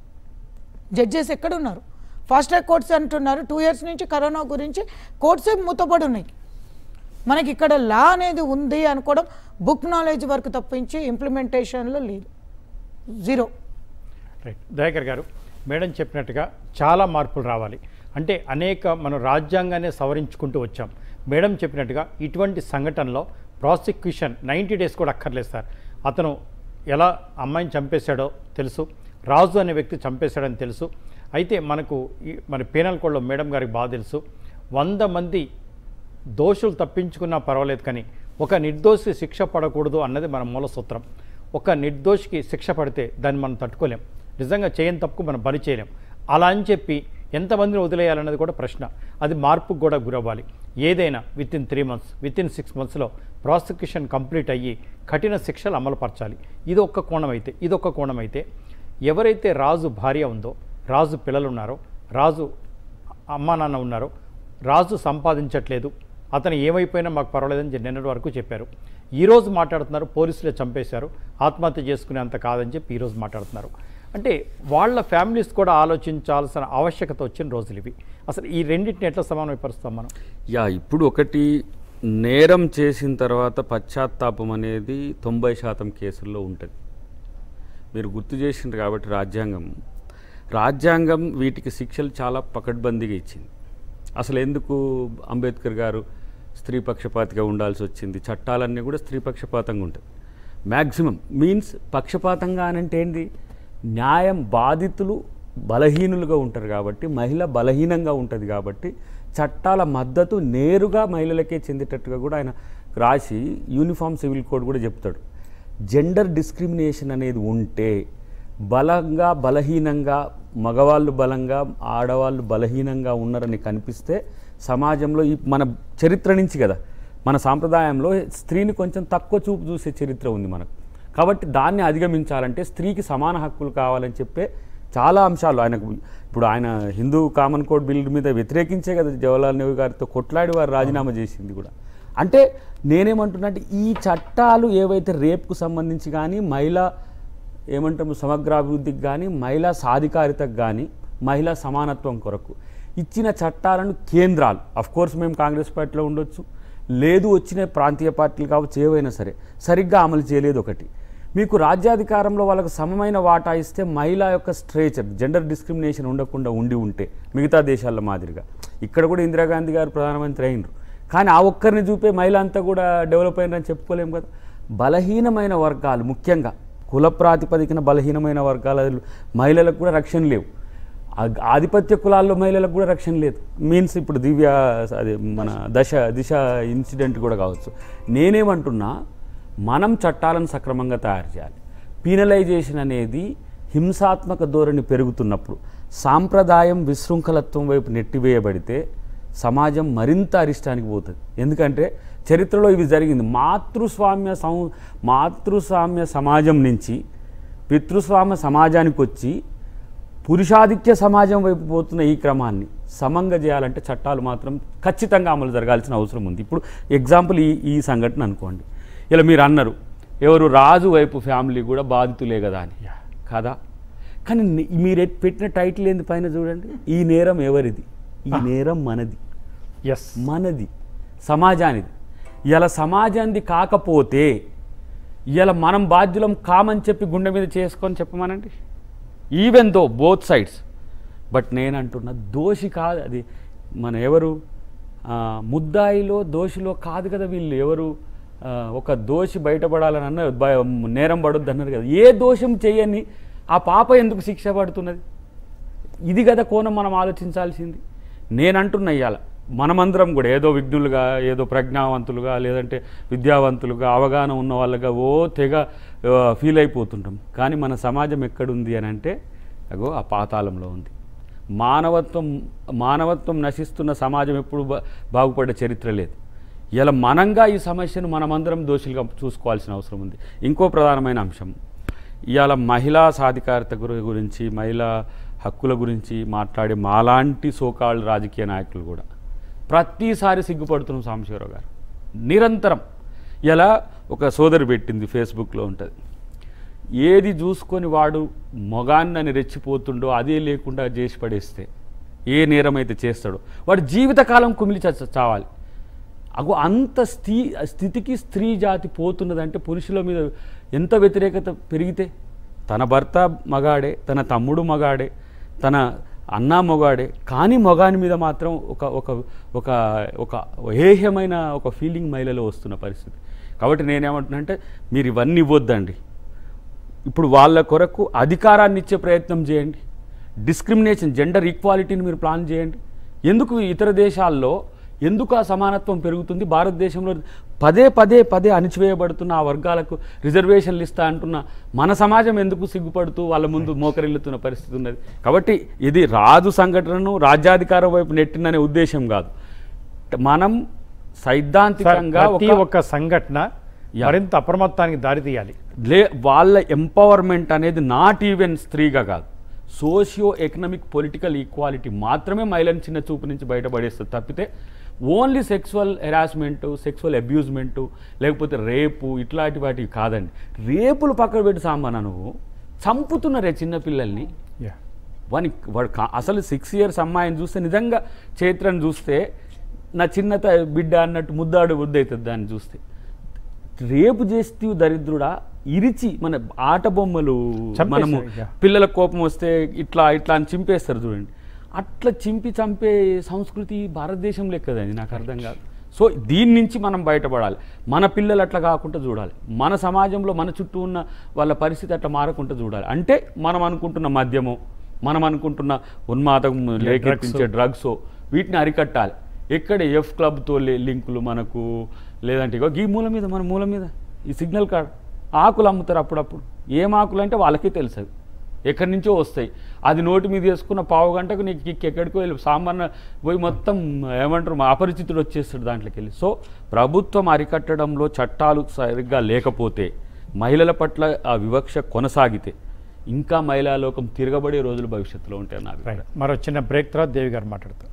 జడ్జెస్ ఎక్కడున్నారు ఫాస్ట్ ట్రాక్ కోర్ట్స్ అంటున్నారు టూ ఇయర్స్ నుంచి కరోనా గురించి కోర్ట్స్ మూతపడి ఉన్నాయి మనకి ఇక్కడ లా అనేది ఉంది అనుకోవడం బుక్ నాలెడ్జ్ వరకు తప్పించి ఇంప్లిమెంటేషన్లో లేదు జీరో రైట్ దయాకర్ గారు మేడం చెప్పినట్టుగా చాలా మార్పులు రావాలి అంటే అనేక మనం రాజ్యాంగాన్ని సవరించుకుంటూ వచ్చాం మేడం చెప్పినట్టుగా ఇటువంటి సంఘటనలో ప్రాసిక్యూషన్ నైంటీ డేస్ కూడా అక్కర్లేదు సార్ అతను ఎలా అమ్మాయిని చంపేశాడో తెలుసు రాజు అనే వ్యక్తి చంపేశాడని తెలుసు అయితే మనకు ఈ మన పీనల్ కోడ్లో మేడం గారికి బాగా తెలుసు వంద మంది దోషులు తప్పించుకున్నా పర్వాలేదు కానీ ఒక నిర్దోషి శిక్ష పడకూడదు అన్నది మన మూల సూత్రం ఒక నిర్దోషికి శిక్ష పడితే దాన్ని మనం తట్టుకోలేం నిజంగా చేయని తప్పుకు మనం బలి చేయలేం అలా అని చెప్పి ఎంతమందిని వదిలేయాలన్నది కూడా ప్రశ్న అది మార్పుకు కూడా గురవ్వాలి ఏదైనా within three months within six మంత్స్లో ప్రాసిక్యూషన్ కంప్లీట్ అయ్యి కఠిన శిక్షలు అమలుపరచాలి ఇది ఒక్క కోణం అయితే ఇది ఒక్క కోణం అయితే ఎవరైతే రాజు భార్య ఉందో రాజు పిల్లలు ఉన్నారో రాజు అమ్మా నాన్న ఉన్నారు రాజు సంపాదించట్లేదు అతను ఏమైపోయినా మాకు పర్వాలేదని చెప్పి నిన్నటి వరకు చెప్పారు ఈరోజు మాట్లాడుతున్నారు పోలీసులే చంపేశారు ఆత్మహత్య చేసుకునేంత కాదని చెప్పి ఈరోజు మాట్లాడుతున్నారు అంటే వాళ్ళ ఫ్యామిలీస్ కూడా ఆలోచించాల్సిన ఆవశ్యకత వచ్చిన రోజులు ఇవి అసలు ఈ రెండింటిని ఎట్లా సమన్వయపరుస్తాం మనం యా ఇప్పుడు ఒకటి నేరం చేసిన తర్వాత పశ్చాత్తాపం అనేది తొంభై శాతం కేసుల్లో ఉంటుంది మీరు గుర్తు చేసిండ్రు కాబట్టి రాజ్యాంగం రాజ్యాంగం వీటికి శిక్షలు చాలా పకడ్బందీగా ఇచ్చింది అసలు ఎందుకు అంబేద్కర్ గారు స్త్రీ పక్షపాతిగా ఉండాల్సి వచ్చింది చట్టాలన్నీ కూడా స్త్రీ పక్షపాతంగా ఉంటాయి మ్యాక్సిమం మీన్స్ పక్షపాతంగా అని అంటే ఏంటి న్యాయం బాధితులు బలహీనులుగా ఉంటారు కాబట్టి మహిళ బలహీనంగా ఉంటుంది కాబట్టి చట్టాల మద్దతు నేరుగా మహిళలకే చెందేటట్టుగా కూడా ఆయన రాసి యూనిఫామ్ సివిల్ కోడ్ కూడా చెప్తాడు జెండర్ డిస్క్రిమినేషన్ అనేది ఉంటే బలంగా బలహీనంగా మగవాళ్ళు బలంగా ఆడవాళ్ళు బలహీనంగా ఉన్నారని కనిపిస్తే సమాజంలో ఈ మన చరిత్ర నుంచి కదా మన సాంప్రదాయంలో స్త్రీని కొంచెం తక్కువ చూపు చూసే చరిత్ర ఉంది మనకు కాబట్టి దాన్ని అధిగమించాలంటే స్త్రీకి సమాన హక్కులు కావాలని చెప్పే చాలా అంశాలు ఆయనకు ఇప్పుడు ఆయన హిందూ కామన్ కోడ్ బిల్ మీద వ్యతిరేకించే కదా జవహర్లాల్ నెహ్రూ గారితో కొట్లాడి వారు రాజీనామా చేసింది కూడా అంటే నేనేమంటున్నా అంటే ఈ చట్టాలు ఏవైతే రేపుకు సంబంధించి కానీ మహిళా ఏమంటాము సమగ్రాభివృద్ధికి కానీ మహిళా సాధికారితకు కానీ మహిళా సమానత్వం కొరకు ఇచ్చిన చట్టాలను కేంద్రాలు అఫ్ కోర్స్ మేము కాంగ్రెస్ పార్టీలో ఉండొచ్చు లేదు వచ్చిన ప్రాంతీయ పార్టీలు కావచ్చు ఏవైనా సరే సరిగ్గా అమలు చేయలేదు ఒకటి మీకు రాజ్యాధికారంలో వాళ్ళకు సమమైన వాటా ఇస్తే మహిళ యొక్క స్ట్రేచర్ జెండర్ డిస్క్రిమినేషన్ ఉండకుండా ఉండి ఉంటే మిగతా దేశాల మాదిరిగా ఇక్కడ కూడా ఇందిరాగాంధీ గారు ప్రధానమంత్రి అయినరు కానీ ఆ ఒక్కరిని చూపే మహిళ అంతా కూడా డెవలప్ అయినని చెప్పుకోలేం కదా బలహీనమైన వర్గాలు ముఖ్యంగా కుల ప్రాతిపదికన బలహీనమైన వర్గాల మహిళలకు కూడా రక్షణ లేవు ఆ- ఆధిపత్య కులాల్లో మహిళలకు కూడా రక్షణ లేదు మీన్స్ ఇప్పుడు దివ్య అది మన దశ దిశ ఇన్సిడెంట్ కూడా కావచ్చు నేనేమంటున్నా మనం చట్టాలను సక్రమంగా తయారు చేయాలి పీనలైజేషన్ అనేది హింసాత్మక ధోరణి పెరుగుతున్నప్పుడు సాంప్రదాయం విశృంఖలత్వం వైపు నెట్టివేయబడితే సమాజం మరింత అరిష్టానికి పోతుంది ఎందుకంటే చరిత్రలో ఇవి జరిగింది మాతృస్వామ్య సం మాతృస్వామ్య సమాజం నుంచి పితృస్వామ్య సమాజానికి వచ్చి పురుషాధిక్య సమాజం వైపు పోతున్న ఈ క్రమాన్ని సమంగా చేయాలంటే చట్టాలు మాత్రం ఖచ్చితంగా అమలు జరగాల్సిన అవసరం ఉంది ఇప్పుడు ఎగ్జాంపుల్ ఈ ఈ సంఘటన అనుకోండి ఇలా మీరు అన్నారు ఎవరు రాజు వైపు ఫ్యామిలీ కూడా బాధితులే కదా అని కదా కానీ ని- మీరు ఎట్- పెట్టిన టైటిల్ ఏంది పైన చూడండి ఈ నేరం ఎవరిది ఈ నేరం మనది ఎస్ మనది సమాజానిది ఇలా సమాజానికి కాకపోతే ఇలా మనం బాధ్యులం కామని చెప్పి గుండె మీద చేసుకొని చెప్పమనండి even though both sides but నేను అంటున్నా దోషి కాదు అది మన ఎవరు ఆ, ముద్దాయిలో దోషిలో కాదు కదా వీళ్ళు ఎవరు ఆ, ఒక దోషి బయటపడాలని అన్న భయ- నేరం పడొద్దు అన్నారు కదా ఏ దోషం చేయని ఆ పాప ఎందుకు శిక్ష పడుతున్నది ఇది కదా కోణం మనం ఆలోచించాల్సింది నేను అంటున్నా ఇవాళ మనమందరం కూడా ఏదో విఘ్నులుగా ఏదో ప్రజ్ఞావంతులుగా లేదంటే విద్యావంతులుగా అవగాహన ఉన్న వాళ్ళగా ఓ తెగ ఫీల్ అయిపోతుంటాం కానీ మన సమాజం ఎక్కడుంది అని అంటే అగో ఆ పాతాళంలో ఉంది మానవత్వం మానవత్వం నశిస్తున్న సమాజం ఎప్పుడు బా- బాగుపడే చరిత్ర లేదు ఇలా మనంగా ఈ సమస్యను మనమందరం దోషులుగా చూసుకోవాల్సిన అవసరం ఉంది ఇంకో ప్రధానమైన అంశం ఇవాళ మహిళా సాధికారత గురి- గురించి మహిళా హక్కుల గురించి మాట్లాడే మాలాంటి సోకాళ్ళు రాజకీయ నాయకులు కూడా ప్రతిసారి సిగ్గుపడుతున్నాం సాంబశివరావు గారు నిరంతరం ఇలా ఒక సోదరి పెట్టింది ఫేస్బుక్లో ఉంటుంది ఏది చూసుకొని వాడు మొగాన్నని రెచ్చిపోతుండో అదే లేకుండా చేసి పడేస్తే ఏ నేరం అయితే చేస్తాడో వాడు జీవితకాలం కుమిలి చ- చావాలి అగో అంత స్థి స్థితికి స్త్రీ జాతి పోతున్నదంటే పురుషుల మీద ఎంత వ్యతిరేకత పెరిగితే తన భర్త మగాడే తన తమ్ముడు మగాడే తన అన్న మొగాడే కానీ మొగాని మీద మాత్రం ఒక ఒక ఒక ఒక ఏహ్యమైన ఒక ఫీలింగ్ మహిళలో వస్తున్న పరిస్థితి కాబట్టి నేనేమంటున్నా అంటే మీరు ఇవన్నీ ఇవ్వద్దండి ఇప్పుడు వాళ్ళ కొరకు అధికారాన్ని ఇచ్చే ప్రయత్నం చేయండి డిస్క్రిమినేషన్ జెండర్ ఈక్వాలిటీని మీరు ప్లాన్ చేయండి ఎందుకు ఇతర దేశాల్లో ఎందుకు ఆ సమానత్వం పెరుగుతుంది భారతదేశంలో పదే పదే పదే అణిచివేయబడుతున్న ఆ వర్గాలకు రిజర్వేషన్లు ఇస్తా అంటున్న మన సమాజం ఎందుకు సిగ్గుపడుతూ వాళ్ళ ముందు మోకరిల్లుతున్న పరిస్థితి ఉన్నది కాబట్టి ఇది రాజు సంఘటనను రాజ్యాధికారం వైపు నెట్టిందనే ఉద్దేశం కాదు మనం సార్, సైద్ధాంతికంగా ప్రతి ఒక ఒక్క సంఘటన యా. మరింత అప్రమత్తానికి దారితీయాలి లే వాళ్ళ ఎంపవర్మెంట్ అనేది నాట్ ఈవెన్ స్త్రీగా కాదు సోషియో ఎకనామిక్ పొలిటికల్ ఈక్వాలిటీ మాత్రమే మహిళను చిన్న చూపు నుంచి బయటపడేస్తుంది తప్పితే only sexual harassment sexual abusement లేకపోతే రేపు ఇట్లాంటి వాటివి కాదండి రేపులు పక్కన పెట్టి సాంబానా నువ్వు చంపుతున్నారే చిన్నపిల్లల్ని యా. వాని వాడు కా- అసలు సిక్స్ ఇయర్స్ అమ్మాయిని చూస్తే నిజంగా చైత్రను చూస్తే నా చిన్న త- బిడ్డ అన్నట్టు ముద్దాడు బుద్ధి అవుతుంది దాన్ని చూస్తే రేపు చేస్తే దరిద్రుడా ఇరిచి మన ఆట బొమ్మలు చంపేశారు మనము ఇక. పిల్లల కోపం వస్తే ఇట్లా ఇట్లా అని చింపేస్తారు చూడండి అట్లా చింపి చంపే సంస్కృతి భారతదేశంలో ఎక్కదండి నాకు అర్థం కాదు సో దీని నుంచి మనం బయటపడాలి మన పిల్లలు అట్లా కాకుండా చూడాలి మన సమాజంలో మన చుట్టూ ఉన్న వాళ్ళ పరిస్థితి అట్లా మారకుండా చూడాలి అంటే మనం అనుకుంటున్న మద్యము మనం అనుకుంటున్న ఉన్మాదం రేకెత్తించే డ్రగ్స్ వీటిని అరికట్టాలి ఎక్కడ ఎఫ్ క్లబ్తో లింకులు మనకు లేదంటే ఇగో ఈ మూల మీద మన మూల మీద ఈ సిగ్నల్ కార్డ్ ఆకులు అమ్ముతారు అప్పుడప్పుడు ఏం ఆకులు అంటే వాళ్ళకే తెలుసు అవి. ఎక్కడి నుంచో వస్తాయి అది నోటి మీద వేసుకున్న పావు గంటకు నీకు కిక్ ఎక్కడికో వెళ్ళి సామాన్య పోయి మొత్తం ఏమంటారు మా అపరిచితుడు వచ్చేస్తాడు దాంట్లోకి వెళ్ళి సో ప్రభుత్వం అరికట్టడంలో చట్టాలు సరిగ్గా లేకపోతే మహిళల పట్ల ఆ వివక్ష కొనసాగితే ఇంకా మహిళా లోకం తిరగబడే రోజులు భవిష్యత్తులో ఉంటాయి నా అభిప్రాయం రైట్ మరో చిన్న బ్రేక్ తర్వాత దేవి గారు మాట్లాడతారు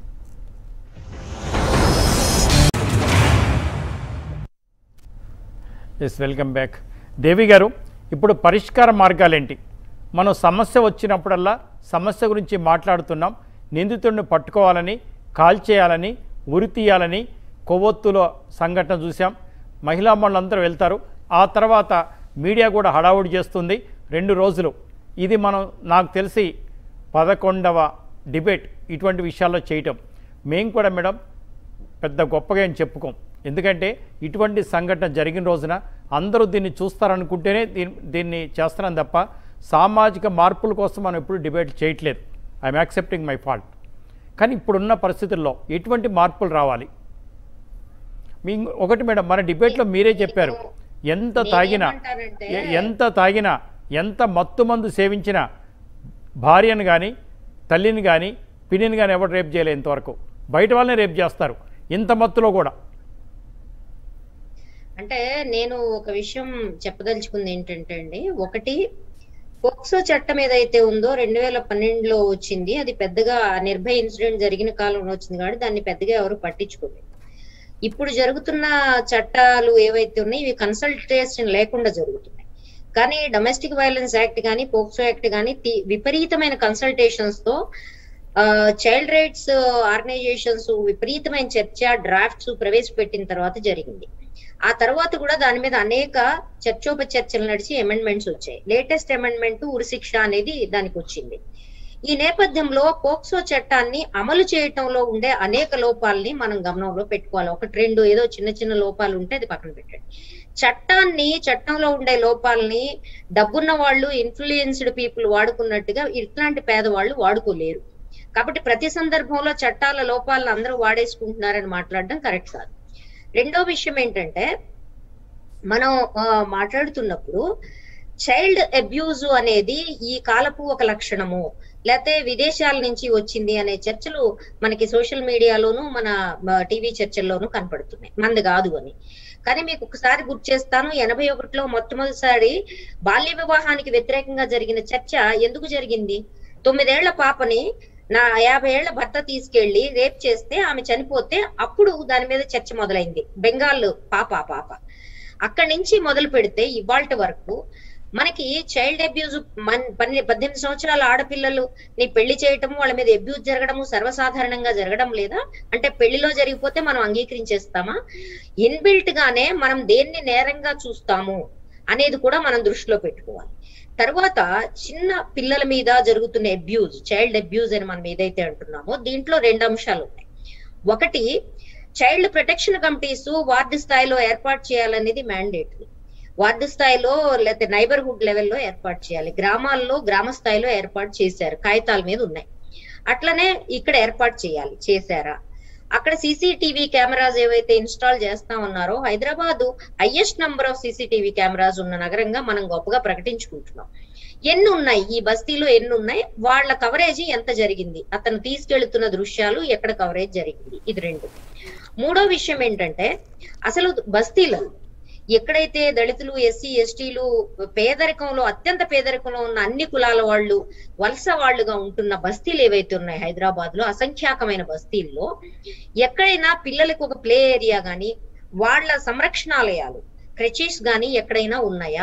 ఎస్ వెల్కమ్ బ్యాక్ దేవి గారు ఇప్పుడు పరిష్కార మార్గాలేంటి మనం సమస్య వచ్చినప్పుడల్లా సమస్య గురించి మాట్లాడుతున్నాం నిందితుడిని పట్టుకోవాలని కాల్ చేయాలని ఉరి తీయాలని కొవ్వొత్తుల సంఘటన చూసాం మహిళా మండలందరూ వెళ్తారు ఆ తర్వాత మీడియా కూడా హడావుడి చేస్తుంది రెండు రోజులు ఇది మనం నాకు తెలిసి పదకొండవ డిబేట్ ఇటువంటి విషయాల్లో చేయటం మేము కూడా మేడం పెద్ద గొప్పగా ఏం చెప్పుకోం ఎందుకంటే ఇటువంటి సంఘటన జరిగిన రోజున అందరూ దీన్ని చూస్తారనుకుంటేనే దీన్ని దీన్ని చేస్తున్నాం తప్ప సామాజిక మార్పుల కోసం మనం ఎప్పుడు డిబేట్ చేయట్లేదు ఐఎమ్ యాక్సెప్టింగ్ మై ఫాల్ట్ కానీ ఇప్పుడున్న పరిస్థితుల్లో ఎటువంటి మార్పులు రావాలి మీ ఒకటి మేడం మన డిబేట్లో మీరే చెప్పారు ఎంత తాగినా నేనేమంటానంటే- ఎ- ఎంత తాగినా ఎంత మత్తు మందు సేవించినా భార్యను కానీ తల్లిని కానీ పిన్నిని కానీ ఎవరు రేపు చేయలేదు ఇంతవరకు బయట వాళ్ళని రేపు చేస్తారు ఇంత మత్తులో కూడా అంటే నేను ఒక విషయం చెప్పదలుచుకుంది ఏంటంటే అండి ఒకటి పోక్సో చట్టం ఏదైతే ఉందో రెండు వేల పన్నెండులో వచ్చింది అది పెద్దగా నిర్భయ ఇన్సిడెంట్ జరిగిన కాలంలో వచ్చింది కాబట్టి దాన్ని పెద్దగా ఎవరు పట్టించుకోలేదు ఇప్పుడు జరుగుతున్న చట్టాలు ఏవైతే ఉన్నాయో ఇవి కన్సల్టేషన్ లేకుండా జరుగుతున్నాయి కానీ డొమెస్టిక్ వైలెన్స్ యాక్ట్ కానీ పోక్సో యాక్ట్ కానీ తి- విపరీతమైన కన్సల్టేషన్స్ తో చైల్డ్ రైట్స్ ఆర్గనైజేషన్స్ విపరీతమైన చర్చ డ్రాఫ్ట్స్ ప్రవేశపెట్టిన తర్వాత జరిగింది ఆ తర్వాత కూడా దాని మీద అనేక చర్చోపచర్చలు నడిచి అమెండ్మెంట్స్ వచ్చాయి లేటెస్ట్ అమెండ్మెంట్ ఉరిశిక్ష అనేది దానికి వచ్చింది ఈ నేపథ్యంలో పోక్సో చట్టాన్ని అమలు చేయటంలో ఉండే అనేక లోపాలని మనం గమనంలో పెట్టుకోవాలి ఒకటి రెండు ఏదో చిన్న చిన్న లోపాలు ఉంటే అది పక్కన పెట్టండి చట్టాన్ని చట్టంలో ఉండే లోపాలని డబ్బున్న వాళ్ళు ఇన్ఫ్లుయెన్స్డ్ పీపుల్ వాడుకున్నట్టుగా ఇట్లాంటి పేదవాళ్ళు వాడుకోలేరు కాబట్టి ప్రతి సందర్భంలో చట్టాల లోపాలను అందరూ వాడేసుకుంటున్నారని మాట్లాడడం కరెక్ట్ కాదు రెండో విషయం ఏంటంటే మనం ఆ, మాట్లాడుతున్నప్పుడు చైల్డ్ అబ్యూజ్ అనేది ఈ కాలపు ఒక లక్షణము లేకపోతే విదేశాల నుంచి వచ్చింది అనే చర్చలు మనకి సోషల్ మీడియాలోను మన టీవీ చర్చల్లోనూ కనపడుతున్నాయి మంది కాదు అని కానీ మీకు ఒకసారి గుర్తు చేస్తాను ఎనభై ఒకటిలో మొట్టమొదటిసారి బాల్య వివాహానికి వ్యతిరేకంగా జరిగిన చర్చ ఎందుకు జరిగింది తొమ్మిదేళ్ల పాపని నా యాభై ఏళ్ల భర్త తీసుకెళ్లి రేప్ చేస్తే ఆమె చనిపోతే అప్పుడు దాని మీద చర్చ మొదలైంది బెంగాల్ పాప ఆ పాప అక్కడి నుంచి మొదలు పెడితే ఇవాళ వరకు మనకి చైల్డ్ అబ్యూజ్ పన్నె పద్దెనిమిది సంవత్సరాల ఆడపిల్లలు నీ పెళ్లి చేయటము వాళ్ళ మీద అబ్యూజ్ జరగడము సర్వసాధారణంగా జరగడం లేదా అంటే పెళ్లిలో జరిగిపోతే మనం అంగీకరించేస్తామా ఇన్బిల్ట్ గానే మనం దేన్ని నేరంగా చూస్తాము అనేది కూడా మనం దృష్టిలో పెట్టుకోవాలి తర్వాత చిన్న పిల్లల మీద జరుగుతున్న అబ్యూజ్ చైల్డ్ అబ్యూజ్ అని మనం ఏదైతే అంటున్నామో దీంట్లో రెండు అంశాలు ఉన్నాయి ఒకటి చైల్డ్ ప్రొటెక్షన్ కమిటీస్ వార్డు స్థాయిలో ఏర్పాటు చేయాలనేది మ్యాండేటరీ వార్డు స్థాయిలో లేకపోతే నైబర్హుడ్ లెవెల్లో ఏర్పాటు చేయాలి గ్రామాల్లో గ్రామ స్థాయిలో ఏర్పాటు చేశారు కాగితాల మీద ఉన్నాయి అట్లనే ఇక్కడ ఏర్పాటు చేయాలి చేశారా అక్కడ సీసీటీవీ కెమెరాస్ ఏవైతే ఇన్స్టాల్ చేస్తా ఉన్నారో Hyderabad highest number of CCTV cameras ఉన్న నగరంగా మనం గొప్పగా ప్రకటించుకుంటున్నాం ఎన్ని ఉన్నాయి ఈ బస్తీలో ఎన్ని ఉన్నాయి వాళ్ళ కవరేజ్ ఎంత జరిగింది అతను తీసుకెళ్తున్న దృశ్యాలు ఎక్కడ కవరేజ్ జరిగింది ఇది రెండు మూడో విషయం ఏంటంటే అసలు బస్తీలలో ఎక్కడైతే దళితులు ఎస్సీ ఎస్టీలు పేదరికంలో అత్యంత పేదరికంలో ఉన్న అన్ని కులాల వాళ్ళు వలస వాళ్ళుగా ఉంటున్న బస్తీలు ఏవైతే ఉన్నాయి హైదరాబాద్ లో అసంఖ్యాకమైన బస్తీల్లో ఎక్కడైనా పిల్లలకు ఒక ప్లే ఏరియా గాని వాళ్ళ సంరక్షణాలయాలు క్రెచీస్ గాని ఎక్కడైనా ఉన్నాయా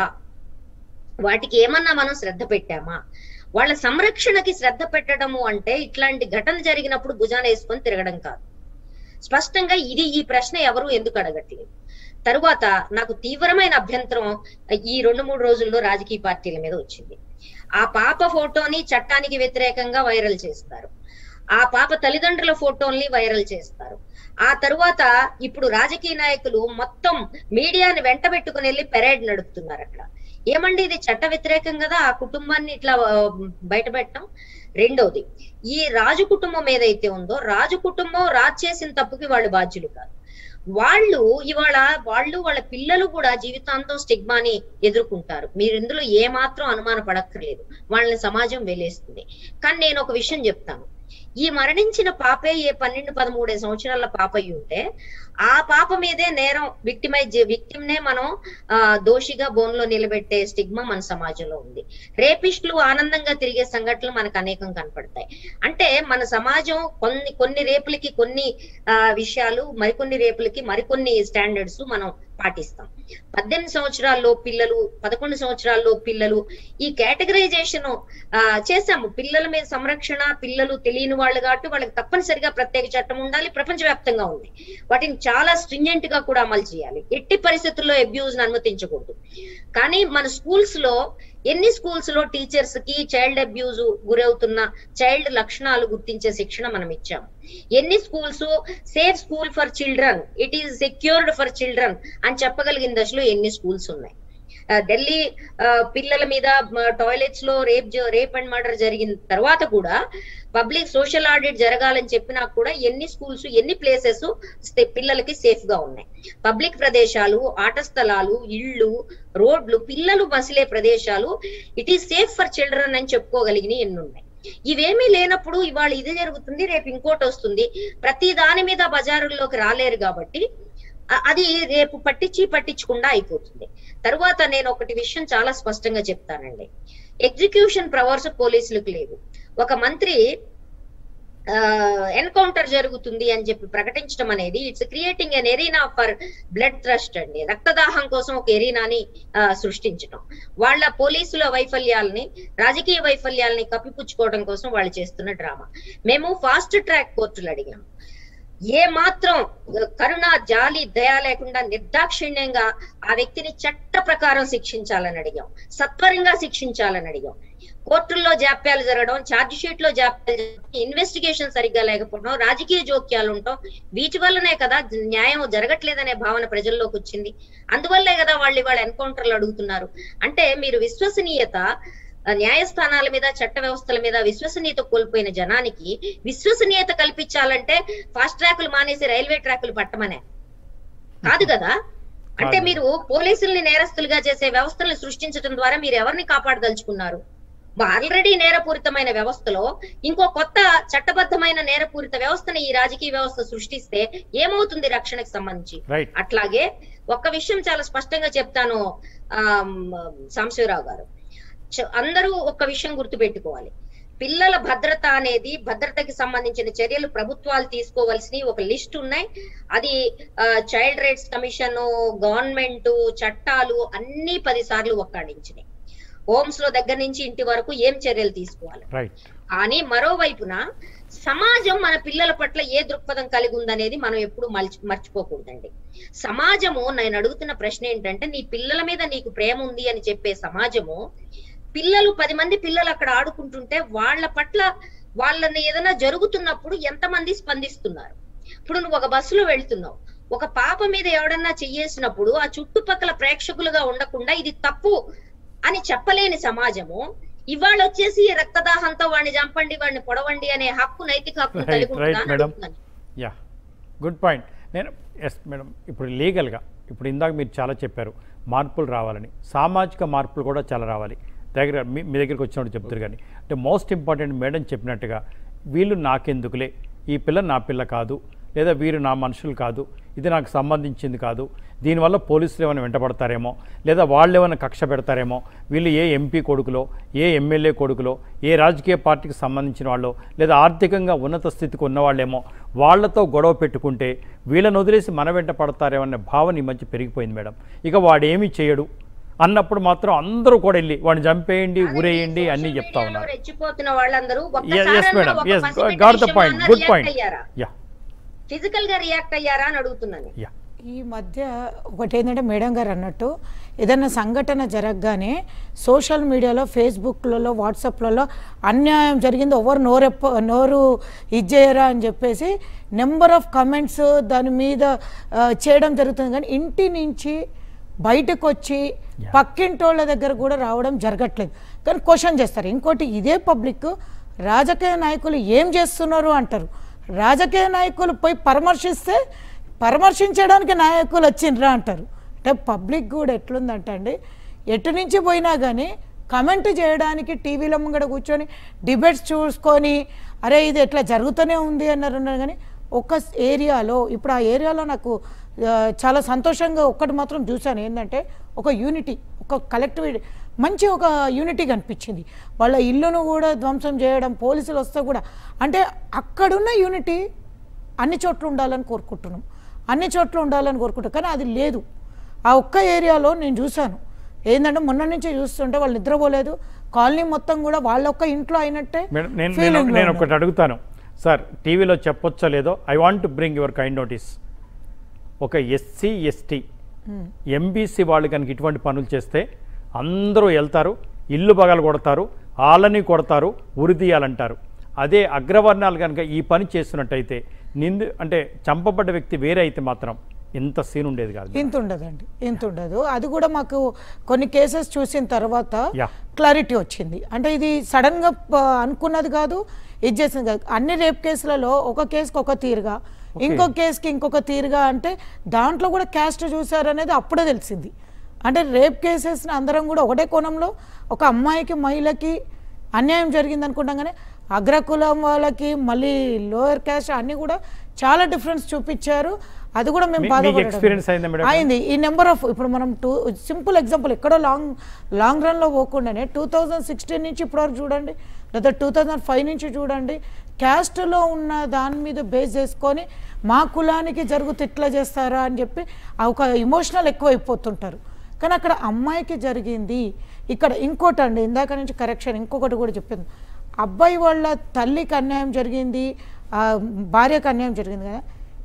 వాటికి ఏమన్నా మనం శ్రద్ధ పెట్టామా వాళ్ళ సంరక్షణకి శ్రద్ధ పెట్టడము అంటే ఇట్లాంటి ఘటన జరిగినప్పుడు భుజాన వేసుకొని తిరగడం కాదు స్పష్టంగా ఇది ఈ ప్రశ్న ఎవరు ఎందుకు అడగట్లేదు తరువాత నాకు తీవ్రమైన అభ్యంతరం ఈ రెండు మూడు రోజుల్లో రాజకీయ పార్టీల మీద వచ్చింది ఆ పాప ఫోటోని చట్టానికి వ్యతిరేకంగా వైరల్ చేస్తారు ఆ పాప తల్లిదండ్రుల ఫోటోల్ని వైరల్ చేస్తారు ఆ తరువాత ఇప్పుడు రాజకీయ నాయకులు మొత్తం మీడియాని వెంట పెట్టుకుని వెళ్ళి పెరేడ్ నడుపుతున్నారు అక్కడ ఏమండి ఇది చట్ట వ్యతిరేకం కదా ఆ కుటుంబాన్ని ఇట్లా ఆ, బయట పెట్టడం రెండోది ఈ రాజు కుటుంబం ఏదైతే ఉందో రాజు కుటుంబం రాజు చేసిన తప్పుకి వాళ్ళు బాధ్యులు కాదు వాళ్ళు ఇవాళ వాళ్ళు వాళ్ళ పిల్లలు కూడా జీవితాంతం స్టిగ్మాని ఎదుర్కొంటారు మీరు ఇందులో ఏ మాత్రం అనుమాన పడక్కర్లేదు వాళ్ళని సమాజం వెలేస్తుంది కానీ నేను ఒక విషయం చెప్తాను ఈ మరణించిన పాపే ఏ పన్నెండు పదమూడే సంవత్సరాల పాప అయి ఉంటే ఆ పాప మీదే నేరం విక్టిమైజ్ విక్టిమ్ నే మనం ఆ దోషిగా బోన్లో నిలబెట్టే స్టిగ్మా మన సమాజంలో ఉంది రేపిస్టులు ఆనందంగా తిరిగే సంఘటనలు మనకు అనేకం కనపడతాయి అంటే మన సమాజం కొన్ని కొన్ని రేపులకి కొన్ని ఆ విషయాలు మరికొన్ని రేపులకి మరికొన్ని స్టాండర్డ్స్ మనం పాటిస్తాం పద్దెనిమిది సంవత్సరాల్లో పిల్లలు పదకొండు సంవత్సరాల్లో పిల్లలు ఈ కేటగరైజేషన్ ఆ చేశాము పిల్లల మీద సంరక్షణ పిల్లలు తెలియని వాళ్ళు కాబట్టి వాళ్ళకి తప్పనిసరిగా ప్రత్యేక చట్టం ఉండాలి ప్రపంచవ్యాప్తంగా ఉంది వాటిని చాలా స్ట్రింజెంట్ గా కూడా అమలు చేయాలి ఎట్టి పరిస్థితుల్లో అబ్యూజ్ అనుమతించకూడదు కానీ మన స్కూల్స్ లో ఎన్ని స్కూల్స్ లో టీచర్స్ కి చైల్డ్ అబ్యూజ్ గురవుతున్న చైల్డ్ లక్షణాలు గుర్తించే శిక్షణ మనం ఇచ్చాము ఎన్ని schools safe school for children it is secured for children అని చెప్పగలిగిన దశలో ఎన్ని స్కూల్స్ ఉన్నాయి ఆ, ఢిల్లీ ఆ, పిల్లల మీద టాయిలెట్స్ లో రేప్ రేప్ అండ్ మర్డర్ జరిగిన తర్వాత కూడా పబ్లిక్ సోషల్ ఆడిట్ జరగాలని చెప్పినా కూడా ఎన్ని స్కూల్స్ ఎన్ని ప్లేసెస్ పిల్లలకి సేఫ్ గా ఉన్నాయి పబ్లిక్ ప్రదేశాలు ఆట స్థలాలు ఇళ్ళు రోడ్లు పిల్లలు మసిలే ప్రదేశాలు it is safe for children అని చెప్పుకోగలిగినవి ఎన్ని ఉన్నాయి ఇవేమీ లేనప్పుడు ఇవాళ ఇది జరుగుతుంది రేపు ఇంకోటి వస్తుంది ప్రతి దాని మీద బజారుల్లోకి రాలేరు కాబట్టి అ- అది రేపు పట్టించి పట్టించకుండా అయిపోతుంది తరువాత నేను ఒకటి విషయం చాలా స్పష్టంగా చెప్తానండి ఎగ్జిక్యూషన్ పవర్స్ పోలీసులకు లేవు ఒక మంత్రి ఎన్కౌంటర్ జరుగుతుంది అని చెప్పి ప్రకటించడం అనేది it's creating an arena for blood thrust అండి రక్తదాహం కోసం ఒక ఎరీనాని ఆ, సృష్టించడం వాళ్ళ పోలీసుల వైఫల్యాలని రాజకీయ వైఫల్యాలని కప్పిపుచ్చుకోవడం కోసం వాళ్ళు చేస్తున్న డ్రామా మేము ఫాస్ట్ ట్రాక్ కోర్టులు అడిగాం ఏ మాత్రం కరుణ జాలి దయ లేకుండా నిర్దాక్షిణ్యంగా ఆ వ్యక్తిని చట్ట ప్రకారం శిక్షించాలని అడిగాం సత్వరంగా శిక్షించాలని అడిగాం కోర్టుల్లో జాప్యాలు జరగడం ఛార్జ్ షీట్ లో జాప్యాలు జరగడం, ఇన్వెస్టిగేషన్ సరిగ్గా లేకపోవడం రాజకీయ జోక్యాలు ఉండటం వీటి వల్లనే కదా న్యాయం జరగట్లేదనే భావన ప్రజల్లోకి వచ్చింది అందువల్లే కదా వాళ్ళు ఇవాళ ఎన్కౌంటర్లు అడుగుతున్నారు అంటే మీరు విశ్వసనీయత ఆ, న్యాయస్థానాల మీద చట్ట వ్యవస్థల మీద విశ్వసనీయత కోల్పోయిన జనానికి విశ్వసనీయత కల్పించాలంటే ఫాస్ట్ ట్రాకులు మానేసి రైల్వే ట్రాకులు పట్టమనే కాదు కదా అంటే కాదు. మీరు పోలీసుల్ని నేరస్తులుగా చేసే వ్యవస్థలను సృష్టించడం ద్వారా మీరు ఎవరిని కాపాడదలుచుకున్నారు ఆల్రెడీ నేరపూరితమైన వ్యవస్థలో ఇంకో కొత్త చట్టబద్ధమైన నేరపూరిత వ్యవస్థను ఈ రాజకీయ వ్యవస్థ సృష్టిస్తే ఏమవుతుంది రక్షణకు సంబంధించి రైట్ అట్లాగే ఒక్క విషయం చాలా స్పష్టంగా చెప్తాను ఆమ్, సాంబశివరావు గారు చ- అందరూ ఒక్క విషయం గుర్తుపెట్టుకోవాలి పిల్లల భద్రత అనేది భద్రతకి సంబంధించిన చర్యలు ప్రభుత్వాలు తీసుకోవాల్సిన ఒక లిస్ట్ ఉన్నాయి అది చైల్డ్ రైట్స్ కమిషన్ గవర్నమెంట్ చట్టాలు అన్ని పది సార్లు ఒక్కాడించినాయి హోమ్స్ లో దగ్గర నుంచి ఇంటి వరకు ఏం చర్యలు తీసుకోవాలి రైట్ కానీ మరోవైపున సమాజం మన పిల్లల పట్ల ఏ దృక్పథం కలిగి ఉందనేది మనం ఎప్పుడు మర్చి మర్చిపోకూడదండి సమాజము నేను అడుగుతున్న ప్రశ్న ఏంటంటే నీ పిల్లల మీద నీకు ప్రేమ ఉంది అని చెప్పే సమాజము పిల్లలు పది మంది పిల్లలు అక్కడ ఆడుకుంటుంటే వాళ్ళ పట్ల వాళ్ళని ఏదైనా జరుగుతున్నప్పుడు ఎంతమంది స్పందిస్తున్నారు ఇప్పుడు నువ్వు ఒక బస్సులో వెళ్తున్నావు ఒక పాప మీద ఎవడన్నా చెయ్యేసినప్పుడు ఆ చుట్టుపక్కల ప్రేక్షకులుగా ఉండకుండా ఇది తప్పు అని చెప్పలేని సమాజము ఇవాళ వచ్చేసి రక్తదాహంతో వాడిని చంపండి వాడిని పొడవండి అనే హక్కు నైతిక హక్కు Right, కలిగి ఉంటుందా right, అని madam. అడుగుతున్నాను. యా గుడ్ పాయింట్ నేను ఎస్ మేడం ఇప్పుడు లీగల్గా ఇప్పుడు ఇందాక మీరు చాలా చెప్పారు మార్పులు రావాలని సామాజిక మార్పులు కూడా చాలా రావాలి దగ్గర మీ మీ దగ్గరికి వచ్చినప్పుడు చెప్తారు కానీ అంటే మోస్ట్ ఇంపార్టెంట్ మేడం చెప్పినట్టుగా వీళ్ళు నాకెందుకులే ఈ పిల్ల నా పిల్ల కాదు లేదా వీరు నా మనుషులు కాదు ఇది నాకు సంబంధించింది కాదు దీనివల్ల పోలీసులు ఏమైనా వెంటబడతారేమో లేదా వాళ్ళు ఏమైనా కక్ష పెడతారేమో వీళ్ళు ఏ ఎంపీ కొడుకులో ఏ ఎమ్మెల్యే కొడుకులో ఏ రాజకీయ పార్టీకి సంబంధించిన వాళ్ళు లేదా ఆర్థికంగా ఉన్నత స్థితికి ఉన్నవాళ్ళేమో వాళ్ళతో గొడవ పెట్టుకుంటే వీళ్ళని వదిలేసి మన వెంట పడతారేమో అనే భావన ఈ మధ్య పెరిగిపోయింది మేడం ఇక వాడేమీ చేయడు అన్నప్పుడు మాత్రం అందరూ కూడా వెళ్ళి వాడిని చంపేయండి ఊరేయండి అన్నీ సోషల్ చెప్తా మీడియాలో ఉన్నారు రెచ్చిపోతున్న వాళ్ళందరూ ఎస్ ఒక్కసారన్నా మేడం ఒక ఎస్ పసిబిడ్డ గాట్ ద విషయంలో పాయింట్ అన్నా గుడ్ react పాయింట్ అయ్యారా యా ఫిజికల్ గా రియాక్ట్ అయ్యారా అని అడుగుతున్నాను యా ఈ మధ్య ఒకటి ఏంటంటే మేడం గారు అన్నట్టు ఏదైనా సంఘటన జరగగానే సోషల్ మీడియాలో ఫేస్బుక్లలో వాట్సాప్లలో అన్యాయం జరిగింది ఎవరు నోరెప్ప నోరు ఇచ్చేయరా అని చెప్పేసి నెంబర్ ఆఫ్ కమెంట్స్ దాని మీద ఆ, చేయడం జరుగుతుంది కానీ ఇంటి నుంచి బయటకు వచ్చి పక్కింటోళ్ళ దగ్గర కూడా రావడం జరగట్లేదు కానీ క్వశ్చన్ చేస్తారు ఇంకోటి ఇదే పబ్లిక్ రాజకీయ నాయకులు ఏం చేస్తున్నారు అంటారు రాజకీయ నాయకులు పోయి పరామర్శిస్తే పరామర్శించడానికి నాయకులు వచ్చిండ్రా అంటారు అంటే పబ్లిక్ కూడా ఎట్లుందంటే అండి ఎటు నుంచి పోయినా కానీ కమెంట్ చేయడానికి టీవీలో ముంగడ కూర్చొని డిబేట్స్ చూసుకొని అరే ఇది ఎట్లా జరుగుతూనే ఉంది అన్నారు ఉన్నారు కానీ ఒక ఏరియాలో ఇప్పుడు ఆ ఏరియాలో నాకు ఆ, చాలా సంతోషంగా ఒక్కటి మాత్రం చూశాను ఏంటంటే ఒక యూనిటీ ఒక కలెక్టివిటీ మంచి ఒక యూనిటీ కనిపించింది వాళ్ళ ఇల్లును కూడా ధ్వంసం చేయడం పోలీసులు వస్తే కూడా అంటే అక్కడున్న యూనిటీ అన్ని చోట్ల ఉండాలని కోరుకుంటున్నాం అన్ని చోట్ల ఉండాలని కోరుకుంటాం కానీ అది లేదు ఆ ఒక్క ఏరియాలో నేను చూశాను ఏంటంటే మొన్న నుంచి చూస్తుంటే వాళ్ళు నిద్రపోలేదు కాలనీ మొత్తం కూడా వాళ్ళ ఒక్క ఇంట్లో అయినట్టే మేడం నేను నేను feeling లో నేను ఉన్నారు. ఒకటి అడుగుతాను సార్ టీవీలో చెప్పొచ్చో లేదో I want to bring your kind notice ఒక ఎస్సీ ఎస్టీ ఎంబీసీ వాళ్ళు కనుక ఇటువంటి పనులు చేస్తే అందరూ వెళ్తారు ఇల్లు బగలు కొడతారు వాళ్ళని కొడతారు ఉరిదీయాలంటారు అదే అగ్రవర్ణాలు కనుక ఈ పని చేస్తున్నట్టయితే నిందు అంటే చంపబడ్డ వ్యక్తి వేరే అయితే మాత్రం ఇంత సీన్ ఉండేది కాదు ఇంత ఉండదండి ఇంత ఉండదు అది కూడా మాకు కొన్ని కేసెస్ చూసిన తర్వాత Yeah. క్లారిటీ వచ్చింది అంటే ఇది సడన్గా ప- అనుకున్నది కాదు ఇది చేసింది కాదు అన్ని రేప్ కేసులలో ఒక కేసుకి ఒక తీరుగా ఇంకో కేసుకి ఇంకొక తీరుగా అంటే దాంట్లో కూడా క్యాస్ట్ చూసారనేది అప్పుడే తెలిసింది అంటే రేప్ కేసెస్ని అందరం కూడా ఒకటే కోణంలో ఒక అమ్మాయికి మహిళకి అన్యాయం జరిగింది అనుకుంటాం కానీ అగ్రకులం వాళ్ళకి మళ్ళీ లోయర్ క్యాస్ట్ అన్నీ కూడా చాలా డిఫరెన్స్ చూపించారు అది కూడా మేము మీ- మీకు బాధపడడం experience అయిందా మేడం? అయింది ఈ నెంబర్ ఆఫ్ ఇప్పుడు మనం టూ సింపుల్ ఎగ్జాంపుల్ ఎక్కడో లాంగ్ లాంగ్ రన్లో పోకుండానే టూ థౌజండ్ సిక్స్టీన్ నుంచి ఇప్పటివరకు చూడండి లేదా టూ థౌజండ్ ఫైవ్ నుంచి చూడండి క్యాస్ట్లో ఉన్న దాని మీద బేస్ చేసుకొని మా కులానికి జరుగుతూ ఇట్లా చేస్తారా అని చెప్పి ఆ ఒక ఇమోషనల్ ఎక్కువైపోతుంటారు కానీ అక్కడ అమ్మాయికి జరిగింది ఇక్కడ ఇంకోటి అండి ఇందాక నుంచి కరెక్షన్ ఇంకొకటి కూడా చెప్పింది అబ్బాయి వాళ్ళ తల్లికి అన్యాయం జరిగింది ఆ భార్యకు అన్యాయం జరిగింది కదా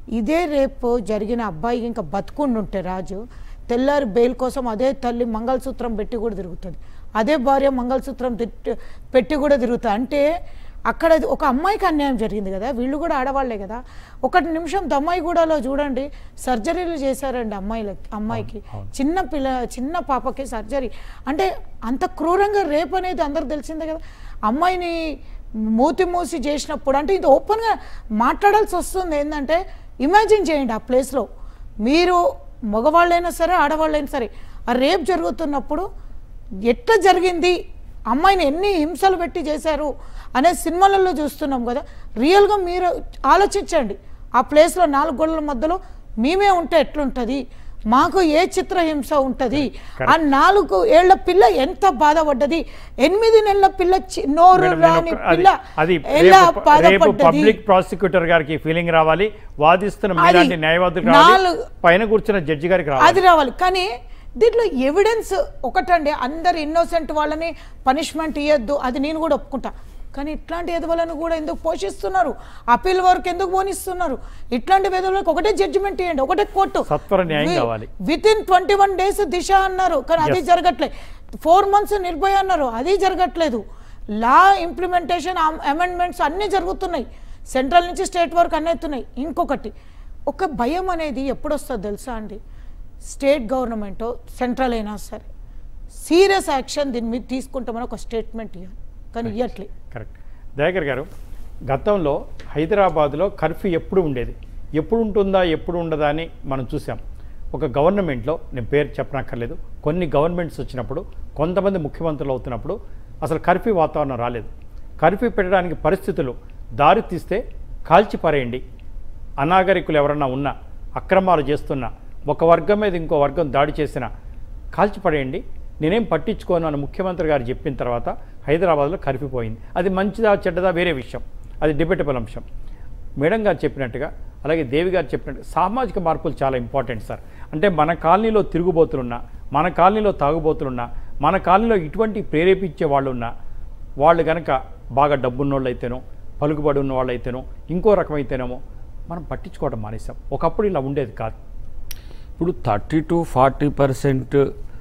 ఇదే రేపు జరిగిన అబ్బాయికి ఇంకా బతుకుండుంటే రాజు తెల్లారి బెయిల్ కోసం అదే తల్లి మంగళసూత్రం పెట్టి కూడా తిరుగుతుంది అదే భార్య మంగళసూత్రం తిట్టి- పెట్టి కూడా తిరుగుతుంది అంటే అక్కడ అది ఒక అమ్మాయికి అన్యాయం జరిగింది కదా వీళ్ళు కూడా ఆడవాళ్లే కదా ఒకటి నిమిషం దమ్మాయిగూడలో చూడండి సర్జరీలు చేశారండి అమ్మాయిలకి అమ్మాయికి చిన్న పిల్ల చిన్న పాపకి సర్జరీ అంటే అంత క్రూరంగా రేప్ అనేది అందరికి తెలిసిందే కదా అమ్మాయిని మూతి మూసి చేసినప్పుడు అంటే ఇది ఓపెన్గా మాట్లాడాల్సి వస్తుంది ఏంటంటే ఇమాజిన్ చేయండి ఆ ప్లేస్లో మీరు మగవాళ్ళైనా సరే ఆడవాళ్ళైనా సరే ఆ రేప్ జరుగుతున్నప్పుడు ఎట్లా జరిగింది అమ్మాయిని ఎన్ని హింసలు పెట్టి చేశారు అనే సినిమాలలో చూస్తున్నాం కదా రియల్గా మీరు ఆలోచించండి ఆ ప్లేస్లో నాలుగు గోడల మధ్యలో మేమే ఉంటే ఎట్లుంటుంది మాకు ఏ చిత్రహింస ఉంటుంది ఆ నాలుగు ఏళ్ల పిల్ల ఎంత బాధపడ్డది ఎనిమిది నెలల పిల్ల చి- నోరు మేడం, నేను రాని ఒక- అది- పిల్ల అది ఎలా రేపు రేపు బాధపడ్డది పబ్లిక్ ప్రాసిక్యూటర్ గారికి ఫీలింగ్ రావాలి వాదిస్తున్న అది మీలాంటి న్యాయవాదులు రావాలి నాలుగు- పైన కూర్చున్న జడ్జి గారికి రావాలి అది రావాలి కానీ దీంట్లో ఎవిడెన్స్ ఒకటండి అందరు ఇన్నోసెంట్ వాళ్ళని పనిష్మెంట్ ఇవ్వద్దు అది నేను కూడా ఒప్పుకుంటా కానీ ఇట్లాంటి ఎదవలను కూడా ఎందుకు పోషిస్తున్నారు అప్పీల్ వరకు ఎందుకు పోనిస్తున్నారు ఇట్లాంటి ఎదవలకు ఒకటే జడ్జిమెంట్ ఇవ్వండి ఒకటే కోర్టు సత్వర న్యాయం కావాలి. Within twenty one days Disha అన్నారు కానీ అది Yes. జరగట్లేదు ఫోర్ మంత్స్ నిర్భయ అన్నారు అది జరగట్లేదు లా ఇంప్లిమెంటేషన్ అమెండ్మెంట్స్ అన్నీ జరుగుతున్నాయి సెంట్రల్ నుంచి స్టేట్ వరకు అన్నీ అవుతున్నాయి ఇంకొకటి ఒక భయం అనేది ఎప్పుడు వస్తుందో తెలుసా అండి స్టేట్ గవర్నమెంట్ సెంట్రల్ అయినా సరే సీరియస్ యాక్షన్ దీని మీద తీసుకుంటామని ఒక స్టేట్మెంట్ ఇవ్వాలి కానీ ఇవ్వట్లే కరెక్ట్ దయాకర్ గారు గతంలో హైదరాబాద్లో కర్ఫ్యూ ఎప్పుడు ఉండేది ఎప్పుడు ఉంటుందా ఎప్పుడు ఉండదా అని మనం చూసాం ఒక గవర్నమెంట్లో నేను పేరు చెప్పనక్కర్లేదు కొన్ని గవర్నమెంట్స్ వచ్చినప్పుడు కొంతమంది ముఖ్యమంత్రులు అవుతున్నప్పుడు అసలు కర్ఫ్యూ వాతావరణం రాలేదు కర్ఫ్యూ పెట్టడానికి పరిస్థితులు దారి తీస్తే కాల్చి పారేయండి అనాగరికులు ఎవరన్నా ఉన్నా అక్రమాలు చేస్తున్నా ఒక వర్గం మీద ఇంకో వర్గం దాడి చేసినా కాల్చిపడేయండి నేనేం పట్టించుకోను అని ముఖ్యమంత్రి గారు చెప్పిన తర్వాత హైదరాబాద్లో కర్ఫ్యూ పోయింది అది మంచిదా చెడ్డదా వేరే విషయం అది డిబేటబుల్ అంశం మేడం గారు చెప్పినట్టుగా అలాగే దేవి గారు చెప్పినట్టు సామాజిక మార్పులు చాలా ఇంపార్టెంట్ సార్ అంటే మన కాలనీలో తిరుగుబోతులున్నా మన కాలనీలో తాగుబోతులున్నా మన కాలనీలో ఇటువంటి ప్రేరేపించే వాళ్ళు ఉన్నా వాళ్ళు కనుక బాగా డబ్బున్నోళ్ళు అయితేనో పలుకుబడి ఉన్న వాళ్ళు అయితేనో ఇంకో రకమైతేనేమో మనం పట్టించుకోవడం మానేసాం ఒకప్పుడు ఇలా ఉండేది కాదు ఇప్పుడు థర్టీ టు ఫార్టీ పర్సెంట్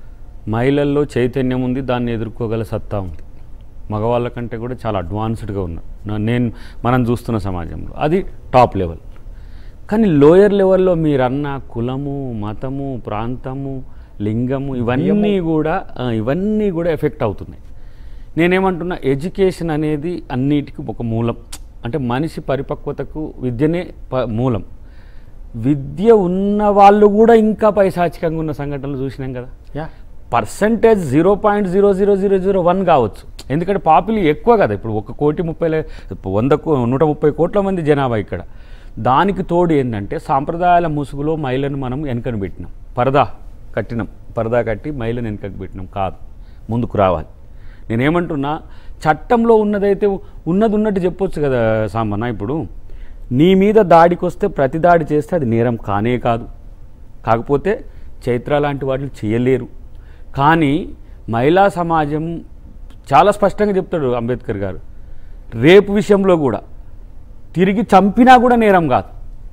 మహిళల్లో చైతన్యం ఉంది దాన్ని ఎదుర్కోగల సత్తా ఉంది మగవాళ్ళ కంటే కూడా చాలా అడ్వాన్స్డ్గా ఉన్నారు నా- నేను మనం చూస్తున్న సమాజంలో అది టాప్ లెవెల్ కానీ లోయర్ లెవెల్లో మీరన్న కులము మతము ప్రాంతము లింగము ఇవన్నీ కూడా ఆ, ఇవన్నీ కూడా ఎఫెక్ట్ అవుతున్నాయి నేనేమంటున్నా ఎడ్యుకేషన్ అనేది అన్నిటికీ ఒక మూలం అంటే మనిషి పరిపక్వతకు విద్యనే ప మూలం విద్య ఉన్న వాళ్ళు కూడా ఇంకా పైశాచికంగా ఉన్న సంఘటనలు చూసినాం కదా yeah percentage zero point zero zero zero zero one కావచ్చు ఎందుకంటే పాపులు ఎక్కువ కదా ఇప్పుడు ఒక కోటి ముప్పై లే- వంద కో- నూట ముప్పై కోట్ల మంది జనాభా ఇక్కడ దానికి తోడు ఏంటంటే సాంప్రదాయాల ముసుగులో మహిళను మనం వెనకను పెట్టినాం పరదా కట్టినాం పరదా కట్టి మహిళను వెనకకు పెట్టినాం కాదు ముందుకు రావాలి నేనేమంటున్నా చట్టంలో ఉన్నదైతే ఉన్నది ఉన్నట్టు చెప్పొచ్చు కదా సాంబన్న ఇప్పుడు నీ మీద దాడికి వస్తే ప్రతి దాడి చేస్తే అది నేరం కానే కాదు కాకపోతే చైత్ర లాంటి వాళ్ళు చేయలేరు కానీ మహిళా సమాజం చాలా స్పష్టంగా చెప్తాడు అంబేద్కర్ గారు రేపు విషయంలో కూడా తిరిగి చంపినా కూడా నేరం కాదు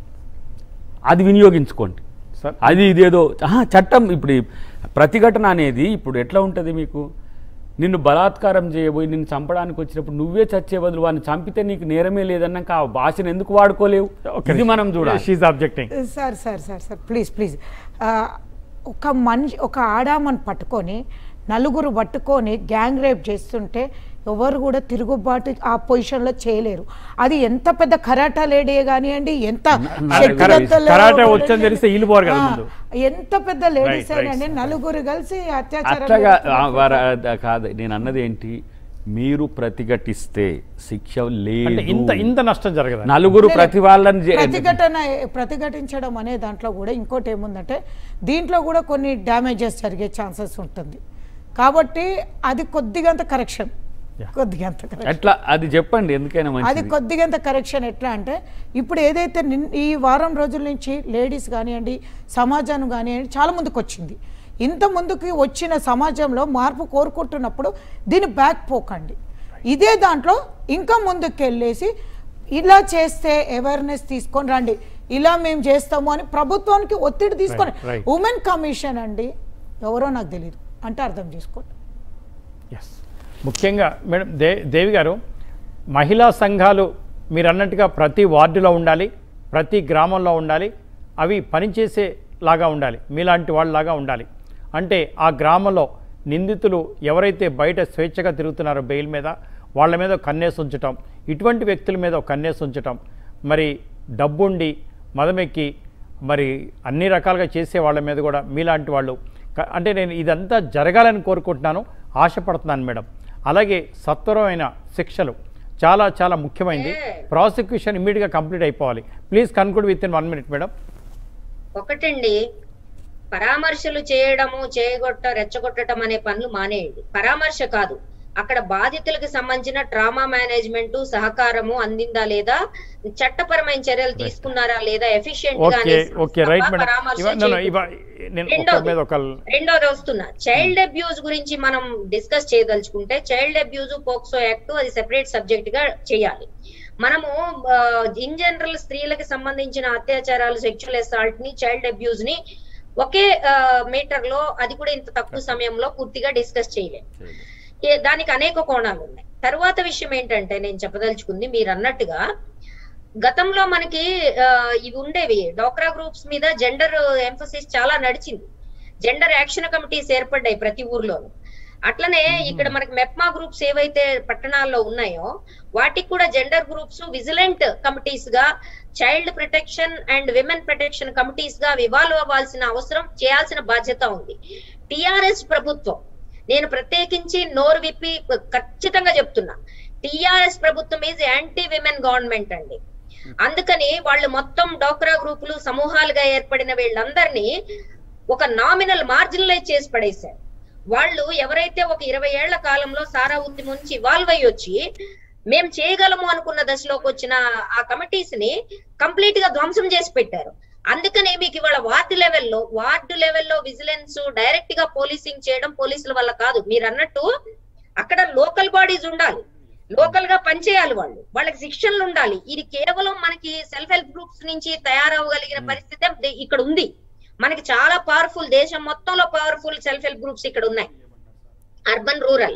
అది వినియోగించుకోండి సార్ అది ఇదేదో ఆహా, చట్టం ఇప్పుడు ఈ ప్రతిఘటన అనేది ఇప్పుడు ఎట్లా ఉంటుంది మీకు నిన్ను బలాత్కారం చేయబోయి నిన్ను చంపడానికి వచ్చినప్పుడు నువ్వే చచ్చే బదులు వాడిని చంపితే నీకు నేరమే లేదన్నాక ఆ భాషను ఎందుకు వాడుకోలేవు ఇది మనం చూడాలి she's objecting sir sir sir sir please please ఆ, ఒక మనిషి ఒక ఆడామని పట్టుకొని నలుగురు పట్టుకొని గ్యాంగ్ రేప్ చేస్తుంటే ఎవరు కూడా తిరుగుబాటు ఆ పొజిషన్లో చేయలేరు అది ఎంత పెద్ద కరాటా లేడీయే కానివ్వండి ఎంత శక్తివంతులు కరాటే వచ్చని తెలిస్తే వీళ్ళు పోరు కదా ముందు. ఆ, ఎంత పెద్ద లేడీస్ Right, right. అయినా నలుగురు కలిసి అత్యాచారం అట్లాగా ఆ, చేస్తున్నప్పుడు వార- అద- కాదు నేను అన్నది ఏంటి మీరు ప్రతిఘటిస్తే శిక్ష అంటే లేదు ఇంత ఇంత నష్టం జరగదు నలుగురు ప్రతి వాళ్ళని చే- ప్రతిఘటన ప్రతిఘటించడం అనే దాంట్లో కూడా ఇంకోటి ఏముందంటే దీంట్లో కూడా కొన్ని డ్యామేజెస్ జరిగే ఛాన్సెస్ ఉంటుంది కాబట్టి అది కొద్దిగంత కరెక్షన్ Yeah. కొద్దిగంత కరెక్షన్ ఎట్లా అది చెప్పండి ఎందుకైనా అది మంచిది కొద్దిగంత కరెక్షన్ ఎట్లా అంటే ఇప్పుడు ఏదైతే నిన్- ఈ వారం రోజుల నుంచి లేడీస్ కానివ్వండి సమాజం కానివ్వండి చాలా ముందుకు వచ్చింది ఇంత ముందుకు వచ్చిన సమాజంలో మార్పు కోరుకుంటున్నప్పుడు దీన్ని బ్యాక్ పోకండి ఇదే దాంట్లో ఇంకా ముందుకు వెళ్ళేసి ఇలా చేస్తే అవేర్నెస్ తీసుకొని రండి ఇలా మేము చేస్తాము అని ప్రభుత్వానికి ఒత్తిడి తీసుకొని Right, right. ఉమెన్ కమిషన్ అండి ఎవరో నాకు తెలియదు అంటే అర్థం చేసుకోండి ఎస్ ముఖ్యంగా మేడం దే దేవి గారు మహిళా సంఘాలు మీరు అన్నట్టుగా ప్రతి వార్డులో ఉండాలి ప్రతి గ్రామంలో ఉండాలి అవి పనిచేసేలాగా ఉండాలి మీలాంటి వాళ్ళలాగా ఉండాలి అంటే ఆ గ్రామంలో నిందితులు ఎవరైతే బయట స్వేచ్ఛగా తిరుగుతున్నారో బెయిల్ మీద వాళ్ళ మీద కన్నేసి ఉంచటం ఇటువంటి వ్యక్తుల మీద ఒక కన్నేసి ఉంచటం మరి డబ్బుండి మదమెక్కి మరి అన్ని రకాలుగా చేసే వాళ్ళ మీద కూడా మీలాంటి వాళ్ళు క- అంటే నేను ఇదంతా జరగాలని కోరుకుంటున్నాను ఆశపడుతున్నాను మేడం అలాగే సత్వరమైన శిక్షలు చాలా చాలా ముఖ్యమైనది ప్రాసిక్యూషన్ ఇమ్మీడియట్గా కంప్లీట్ అయిపోవాలి please conclude within one minute madam ఒకటండి పరామర్శలు చేయడము చేయగొట్ట రెచ్చగొట్టడం అనే పనులు మానేయండి పరామర్శ కాదు అక్కడ బాధితులకు సంబంధించిన ట్రామా మేనేజ్మెంట్ సహకారము అందిందా లేదా చట్టపరమైన చర్యలు తీసుకున్నారా లేదా ఎఫిషియెంట్ గా ఓకే అనేసి ఓకే రైట్ తప్ప మేడం పరామర్శ ఇవ- no, no, చేయకూడదు. ఇవ- నేను ఒక రెండోది. మీద ఒక రెండోది వస్తున్నా చైల్డ్ అబ్యూజ్ గురించి మనం డిస్కస్ చేయదలుచుకుంటే చైల్డ్ అబ్యూజ్ పోక్సో యాక్ట్ అది సెపరేట్ సబ్జెక్ట్ గా చేయాలి మనము ఇన్ జనరల్ స్త్రీలకు సంబంధించిన అత్యాచారాలు సెక్షువల్ అసాల్ట్ ని చైల్డ్ అబ్యూజ్ ని ఒకే మీటర్ లో అది కూడా ఇంత తక్కువ సమయంలో పూర్తిగా డిస్కస్ చేయలేం ఏ- దానికి అనేక కోణాలు ఉన్నాయి తర్వాత విషయం ఏంటంటే నేను చెప్పదలుచుకుంది మీరు అన్నట్టుగా గతంలో మనకి ఆ, ఇవి ఉండేవి డోక్రా గ్రూప్స్ మీద జెండర్ ఎంఫసిస్ చాలా నడిచింది జెండర్ యాక్షన్ కమిటీస్ ఏర్పడ్డాయి ప్రతి ఊర్లోనూ అట్లనే ఇక్కడ మనకి మెప్మా గ్రూప్స్ ఏవైతే పట్టణాల్లో ఉన్నాయో వాటికి కూడా జెండర్ గ్రూప్స్ విజిలెంట్ కమిటీస్ గా child protection and women protection committees గా ఇవాల్వ్ అవ్వాల్సిన అవసరం చేయాల్సిన బాధ్యత ఉంది టిఆర్ఎస్ ప్రభుత్వం నేను ప్రత్యేకించి నోరు విప్పి ఖచ్చితంగా చెప్తున్నా టిఆర్ఎస్ ప్రభుత్వం ఈజ్ యాంటీ విమెన్ గవర్నమెంట్ అండి అందుకని వాళ్ళు మొత్తం డోక్రా గ్రూపులు సమూహాలుగా ఏర్పడిన వీళ్ళందరినీ ఒక నామినల్ మార్జినలైజ్ చేసి పడేశారు వాళ్ళు ఎవరైతే ఒక ఇరవై ఏళ్ల కాలంలో సారా ఉద్యమం నుంచి ఇవాల్వ్ అయ్యి వచ్చి మేము చేయగలము అనుకున్న దశలోకి వచ్చిన ఆ కమిటీస్ ని కంప్లీట్ గా ధ్వంసం చేసి పెట్టారు అందుకనే మీకు ఇవాళ వార్డు లెవెల్లో వార్డు లెవెల్లో విజిలెన్స్ డైరెక్ట్ గా పోలీసింగ్ చేయడం పోలీసుల వల్ల కాదు మీరు అన్నట్టు అక్కడ లోకల్ బాడీస్ ఉండాలి లోకల్ గా పనిచేయాలి వాళ్ళు వాళ్ళకి శిక్షణలు ఉండాలి ఇది కేవలం మనకి సెల్ఫ్ హెల్ప్ గ్రూప్స్ నుంచి తయారవగలిగిన పరిస్థితి ఇక్కడ ఉంది మనకి చాలా పవర్ఫుల్ దేశం మొత్తంలో పవర్ఫుల్ సెల్ఫ్ హెల్ప్ గ్రూప్స్ ఇక్కడ ఉన్నాయి అర్బన్ రూరల్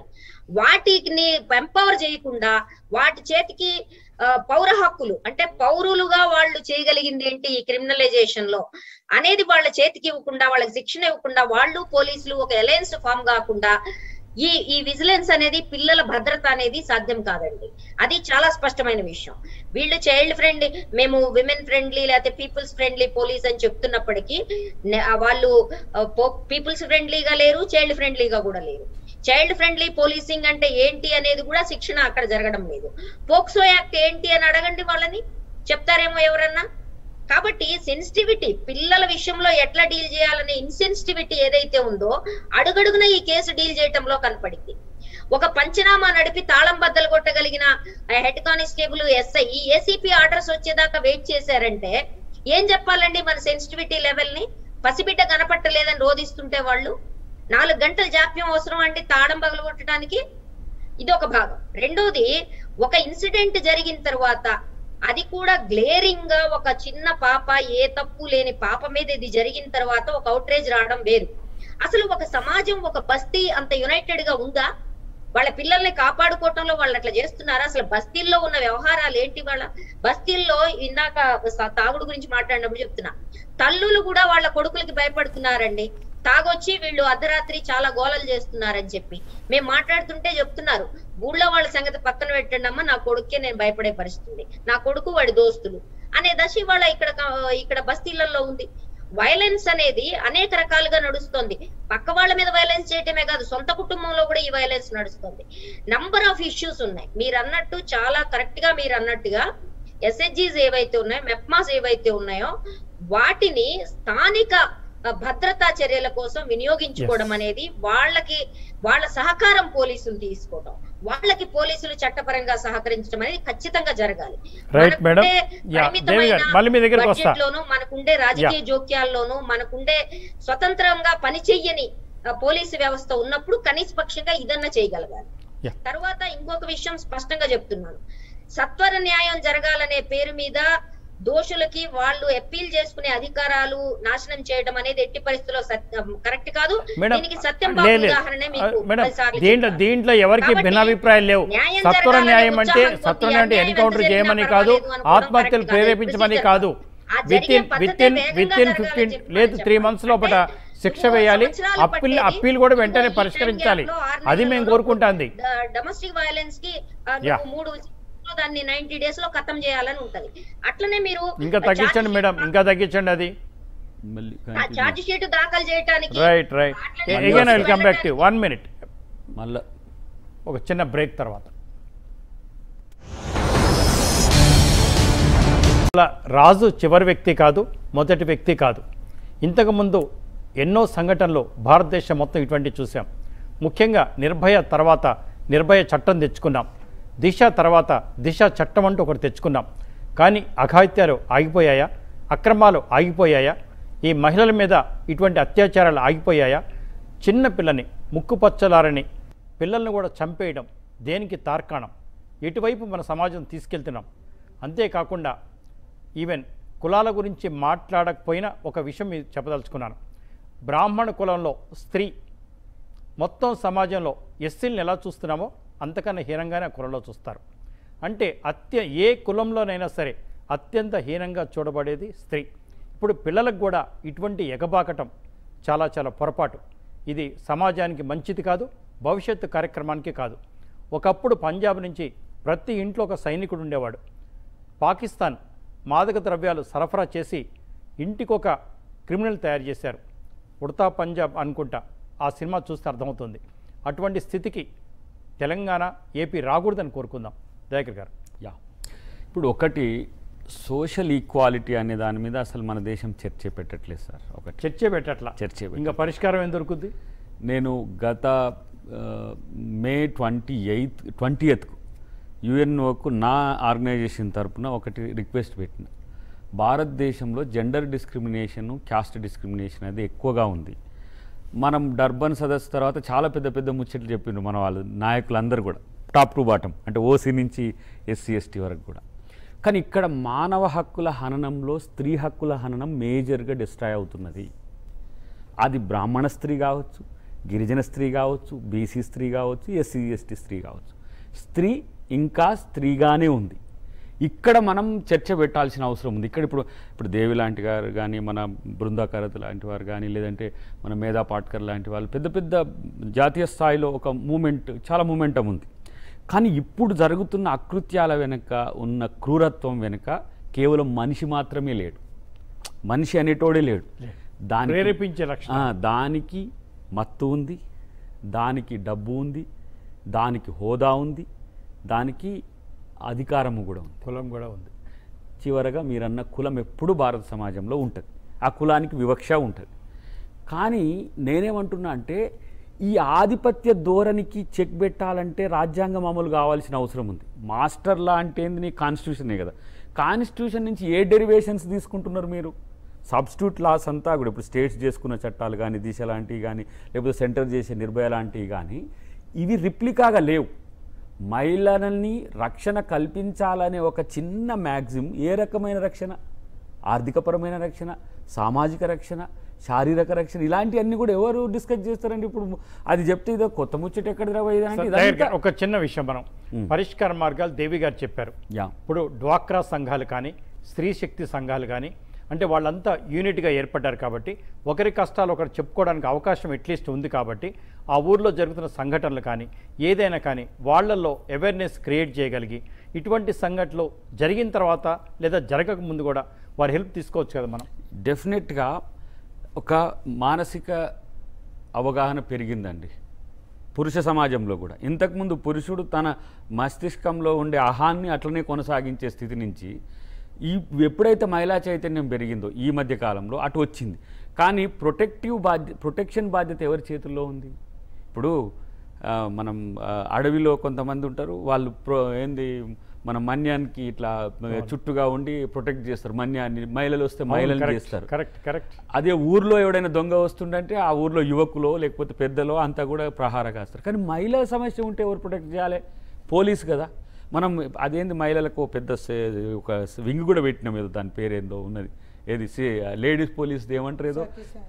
వాటిని ఎంపవర్ చేయకుండా వాటి చేతికి ఆ, పౌర హక్కులు అంటే పౌరులుగా వాళ్ళు చేయగలిగింది ఏంటి ఈ క్రిమినలైజేషన్ లో అనేది వాళ్ళ చేతికి ఇవ్వకుండా వాళ్ళకి శిక్షణ ఇవ్వకుండా వాళ్ళు పోలీసులు ఒక అలయన్స్ ఫామ్ కాకుండా ఈ ఈ విజిలెన్స్ అనేది పిల్లల భద్రత అనేది సాధ్యం కాదండి అది చాలా స్పష్టమైన విషయం వీళ్ళు చైల్డ్ ఫ్రెండ్లీ మేము విమెన్ ఫ్రెండ్లీ లేకపోతే పీపుల్స్ ఫ్రెండ్లీ పోలీస్ అని చెప్తున్నప్పటికీ నే- వాళ్ళు పీపుల్స్ ఫ్రెండ్లీగా లేరు చైల్డ్ ఫ్రెండ్లీగా కూడా లేరు చైల్డ్ ఫ్రెండ్లీ పోలీసింగ్ అంటే ఏంటి అనేది కూడా శిక్షణ అక్కడ జరగడం లేదు పోక్సో యాక్ట్ ఏంటి అని అడగండి వాళ్ళని చెప్తారేమో ఎవరన్నా కాబట్టి సెన్సిటివిటీ పిల్లల విషయంలో ఎట్లా డీల్ చేయాలనే ఇన్సెన్సిటివిటీ ఏదైతే ఉందో అడుగడుగున ఈ కేసు డీల్ చేయటంలో కనపడింది ఒక పంచనామా నడిపి తాళం బద్దలు కొట్టగలిగిన హెడ్ కానిస్టేబుల్ ఎస్ఐ ఈ ఏసీపీ ఆర్డర్స్ వచ్చేదాకా వెయిట్ చేశారంటే ఏం చెప్పాలండి మన సెన్సిటివిటీ లెవెల్ ని పసిబిడ్డ కనపట్టలేదని రోధిస్తుంటే వాళ్ళు నాలుగు గంటల జాప్యం అవసరం అండి తాళం పగలు కొట్టడానికి ఇది ఒక భాగం రెండోది ఒక ఇన్సిడెంట్ జరిగిన తర్వాత అది కూడా గ్లేరింగ్ గా ఒక చిన్న పాప ఏ తప్పు లేని పాప మీద ఇది జరిగిన తర్వాత ఒక అవుట్రేజ్ రావడం వేరు అసలు ఒక సమాజం ఒక బస్తీ అంత యునైటెడ్ గా ఉందా వాళ్ళ పిల్లల్ని కాపాడుకోవటంలో వాళ్ళు అట్లా చేస్తున్నారా అసలు బస్తీల్లో ఉన్న వ్యవహారాలు ఏంటి వాళ్ళ బస్తీల్లో ఇందాక స- తాగుడు గురించి మాట్లాడినప్పుడు చెప్తున్నా తల్లులు కూడా వాళ్ళ కొడుకులకి భయపడుతున్నారండి తాగొచ్చి వీళ్ళు అర్ధరాత్రి చాలా గోలలు చేస్తున్నారని చెప్పి మేము మాట్లాడుతుంటే చెప్తున్నారు ఊళ్ళో వాళ్ళ సంగతి పక్కన పెట్టండి అమ్మా నా కొడుకే నేను భయపడే పరిస్థితి ఉంది నా కొడుకు వాడి దోస్తులు అనే దశ ఇవాళ ఇక్కడ క- ఇక్కడ బస్తీలలో ఉంది వైలెన్స్ అనేది అనేక రకాలుగా నడుస్తుంది పక్క వాళ్ళ మీద వైలెన్స్ చేయటమే కాదు సొంత కుటుంబంలో కూడా ఈ వైలెన్స్ నడుస్తుంది నంబర్ ఆఫ్ ఇష్యూస్ ఉన్నాయి మీరు అన్నట్టు చాలా కరెక్ట్ గా మీరు అన్నట్టుగా ఎస్హెచ్జీస్ ఏవైతే ఉన్నాయో మెప్మాస్ ఏవైతే ఉన్నాయో వాటిని స్థానిక ఆ, భద్రతా చర్యల కోసం వినియోగించుకోవడం అనేది వాళ్ళకి వాళ్ళ సహకారం పోలీసులు తీసుకోవడం వాళ్ళకి పోలీసులు చట్టపరంగా సహకరించడం అనేది ఖచ్చితంగా జరగాలి Right, madam. మనకుండే Yeah, పరిమితమైన దేవి గారు, మళ్ళీ మీ దగ్గరికి వస్తా. budget లోను మనకుండే రాజకీయ జోక్యాల్లోనూ మనకుండే స్వతంత్రంగా పనిచెయ్యని ఆ, పోలీసు వ్యవస్థ ఉన్నప్పుడు కనీస పక్షంగా ఇదన్నా చేయగలగాలి Yeah. తర్వాత ఇంకొక విషయం స్పష్టంగా చెప్తున్నాను సత్వర న్యాయం జరగాలనే పేరు మీద దోషులకి వాళ్ళు అప్పీల్ చేసుకునే అధికారాలు నాశనం చేయడం అనేది ఎట్టి పరిస్థితుల్లో కరెక్ట్ కాదు మేడం దీనికి సత్యం లే, బాబు లే. ఉదాహరణే ఆ, మీకు మేడం పదిసార్లు దీంట్లో చెప్పాను. దీంట్లో ఎవరికి కాబట్టి భిన్నాభిప్రాయాలు లేవు న్యాయం సత్వర జరగాలనే న్యాయం అంటే ఉత్సాహం కొద్ది సత్వర న్యాయం అంటే అన్యాయం ఎన్కౌంటర్ ఎంత చేయమని జరిగినా కాదు పర్వాలేదు అనుకోవడం ఆత్మహత్యలు correct కాదు. ప్రేరేపించమని Procedure కాదు ఆ విత్ జరిగే ఇన్ విత్ పద్ధతే ఇన్ వేగంగా విత్ ఇన్ జరగాలని ఫిఫ్టీన్ చెప్పమని లేదు త్రీ చెప్పండి. మంత్స్ లోపల అంటే శిక్ష మూడు వేయాలి సంవత్సరాలు అప్పీల్ పట్టేది, అప్పీల్ కూడా వెంటనే ఈ time పరిష్కరించాలి gap లో ఆరు అది మేము నెలల్లో కోరుకుంటాంది డొమెస్టిక్ వైలెన్స్ కి ఆ, యా. నువ్వు మూడు లో దాన్ని నైన్టీ డేస్ లో ఖతం చేయాలని ఉంటది అట్లనే మీరు ఇంకా తగ్గించండి మేడం ఇంకా తగ్గించండి అది మళ్ళీ ఆ continue. ఛార్జ్ షీట్ దాఖలు చేయడానికి రైట్ రైట్ అట్లనే ఎగైన్ ఐ మీరు will come back to one minute మళ్ళా ఒక చిన్న బ్రేక్ తర్వాత అలా రాజు చివరి వ్యక్తి కాదు మొదటి వ్యక్తి కాదు ఇంతకుముందు ఎన్నో సంఘటనలు భారతదేశం మొత్తం ఇటువంటి చూసాం ముఖ్యంగా నిర్భయ తర్వాత నిర్భయ చట్టం తెచ్చుకున్నాం దిశ తర్వాత దిశ చట్టం అంటూ ఒకటి తెచ్చుకున్నాం కానీ అఘాయిత్యాలు ఆగిపోయాయా అక్రమాలు ఆగిపోయాయా ఈ మహిళల మీద ఇటువంటి అత్యాచారాలు ఆగిపోయాయా చిన్న పిల్లని ముక్కుపచ్చలారని పిల్లల్ని కూడా చంపేయడం దేనికి తార్కాణం ఎటువైపు మన సమాజం తీసుకెళ్తున్నాం అంతేకాకుండా ఈవెన్ కులాల గురించి మాట్లాడకపోయినా ఒక విషయం మీకు చెప్పదలుచుకున్నాను బ్రాహ్మణ కులంలో స్త్రీ మొత్తం సమాజంలో ఎస్సీలను ఎలా చూస్తున్నామో అంతకన్నా హీనంగానే ఆ కులంలో చూస్తారు అంటే అత్య ఏ కులంలోనైనా సరే అత్యంత హీనంగా చూడబడేది స్త్రీ ఇప్పుడు పిల్లలకు కూడా ఇటువంటి ఎగబాకటం చాలా చాలా పొరపాటు ఇది సమాజానికి మంచిది కాదు భవిష్యత్తు కార్యక్రమానికి కాదు ఒకప్పుడు పంజాబ్ నుంచి ప్రతి ఇంట్లో ఒక సైనికుడు ఉండేవాడు పాకిస్తాన్ మాదక ద్రవ్యాలు సరఫరా చేసి ఇంటికొక క్రిమినల్ తయారు చేశారు ఉడతా పంజాబ్ అనుకుంటా ఆ సినిమా చూస్తే అర్థమవుతుంది అటువంటి స్థితికి తెలంగాణ ఏపీ రాకూడదని కోరుకుందాం దయాకర్ గారు యా ఇప్పుడు ఒకటి సోషల్ ఈక్వాలిటీ అనే దాని మీద అసలు మన దేశం చర్చ పెట్టట్లేదు సార్ ఒకటి చర్చే పెట్టట్లా చర్చే పెట్ట- ఇంకా పరిష్కారం ఏం దొరుకుద్ది నేను గత ఆ, మే ట్వంటీ ఎయిత్ ట్వంటీ ఎయిత్కు యుఎన్ఓకు నా ఆర్గనైజేషన్ తరపున ఒకటి రిక్వెస్ట్ పెట్టిన భారతదేశంలో జెండర్ డిస్క్రిమినేషన్ క్యాస్ట్ డిస్క్రిమినేషన్ అనేది ఎక్కువగా ఉంది మనం డర్బన్ సదస్సు తర్వాత చాలా పెద్ద పెద్ద ముచ్చట్లు చెప్పిండ్రు మన వాళ్ళు నాయకులందరూ కూడా టాప్ టు బాటం అంటే ఓసీ నుంచి ఎస్సీ ఎస్టీ వరకు కూడా కానీ ఇక్కడ మానవ హక్కుల హననంలో స్త్రీ హక్కుల హననం మేజర్గా డిస్ట్రాయ్ అవుతున్నది అది బ్రాహ్మణ స్త్రీ కావచ్చు గిరిజన స్త్రీ కావచ్చు బీసీ స్త్రీ కావచ్చు ఎస్సీ ఎస్టీ స్త్రీ కావచ్చు స్త్రీ ఇంకా స్త్రీగానే ఉంది ఇక్కడ మనం చర్చ పెట్టాల్సిన అవసరం ఉంది ఇక్కడ ఇప్పుడు ఇప్పుడు దేవి లాంటి గారు కానీ మన బృందాకరత్ లాంటి వారు కానీ లేదంటే మన మేధా పాట్కర్ లాంటి వాళ్ళు పెద్ద పెద్ద జాతీయ స్థాయిలో ఒక మూమెంట్ చాలా మూమెంటం ఉంది కానీ ఇప్పుడు జరుగుతున్న అకృత్యాల వెనుక ఉన్న క్రూరత్వం వెనుక కేవలం మనిషి మాత్రమే లేడు మనిషి అనేటోడే లేడు దానికి ప్రేరేపించే లక్షణం ఆ, దానికి మత్తు ఉంది దానికి డబ్బు ఉంది దానికి హోదా ఉంది దానికి అధికారము కూడా ఉంది కులం కూడా ఉంది చివరగా మీరన్న కులం ఎప్పుడు భారత సమాజంలో ఉంటుంది ఆ కులానికి వివక్ష ఉంటుంది కానీ నేనేమంటున్నా అంటే ఈ ఆధిపత్య ధోరణికి చెక్ పెట్టాలంటే రాజ్యాంగం అమలు కావాల్సిన అవసరం ఉంది మాస్టర్ లా అంటే ఏంది నీ కాన్స్టిట్యూషనే కదా కాన్స్టిట్యూషన్ నుంచి ఏ డెరివేషన్స్ తీసుకుంటున్నారు మీరు సబ్స్టిట్యూట్ లాస్ అంతా కూడా ఇప్పుడు స్టేట్స్ చేసుకున్న చట్టాలు కానీ దిశ లాంటివి కానీ లేకపోతే సెంటర్ చేసే నిర్భయ లాంటివి కానీ ఇవి రిప్లికాగా లేవు మహిళలని రక్షణ కల్పించాలనే ఒక చిన్న మ్యాగ్జిమ్ ఏ రకమైన రక్షణ ఆర్థికపరమైన రక్షణ సామాజిక రక్షణ శారీరక రక్షణ ఇలాంటివన్నీ కూడా ఎవరు డిస్కస్ చేస్తారండి ఇప్పుడు అది చెప్తే ఇదో కొత్త ముచ్చట ఎక్కడ అంటే సార్, ఇదంతా- దయాకర్ గారు, ఒక చిన్న విషయం మనం పరిష్కార మార్గాలు దేవి గారు చెప్పారు యా ఇప్పుడు డ్వాక్రా సంఘాలు కానీ స్త్రీ శక్తి సంఘాలు కానీ అంటే వాళ్ళంతా యూనిట్గా ఏర్పడ్డారు కాబట్టి ఒకరి కష్టాలు ఒకరు చెప్పుకోవడానికి అవకాశం అట్లీస్ట్ ఉంది కాబట్టి ఆ ఊర్లో జరుగుతున్న సంఘటనలు కానీ ఏదైనా కానీ వాళ్ళల్లో అవేర్నెస్ క్రియేట్ చేయగలిగి ఇటువంటి సంఘటనలు జరిగిన తర్వాత లేదా జరగక ముందు కూడా వారి హెల్ప్ తీసుకోవచ్చు కదా మనం డెఫినెట్గా ఒక మానసిక అవగాహన పెరిగిందండి పురుష సమాజంలో కూడా ఇంతకుముందు పురుషుడు తన మస్తిష్కంలో ఉండే అహాన్ని అట్లనే కొనసాగించే స్థితి నుంచి ఈ ఎప్పుడైతే మహిళా చైతన్యం పెరిగిందో ఈ మధ్య కాలంలో అటు వచ్చింది కానీ ప్రొటెక్టివ్ బాధ్య ప్రొటెక్షన్ బాధ్యత ఎవరి చేతుల్లో ఉంది ఇప్పుడు ఆ, మనం ఆ, అడవిలో కొంతమంది ఉంటారు వాళ్ళు ప్రో ఏంది మన మన్యానికి ఇట్లా చుట్టుగా ఉండి ప్రొటెక్ట్ చేస్తారు మన్యాన్ని మహిళలు వస్తే మహిళలు చేస్తారు కరెక్ట్ కరెక్ట్ అదే ఊర్లో ఎవడైనా దొంగ వస్తుండంటే ఆ ఊర్లో యువకులో లేకపోతే పెద్దలో అంతా కూడా ప్రహార కాస్తారు కానీ మహిళల సమస్య ఉంటే ఎవరు ప్రొటెక్ట్ చేయాలి పోలీస్ కదా మనం అదేంది మహిళలకు ఓ పెద్ద సే- ఒక వింగ్ కూడా పెట్టినాం ఏదో దాని పేరేందో ఉన్నది ఏది లేడీస్ పోలీస్ ఏమంటారు ఏదో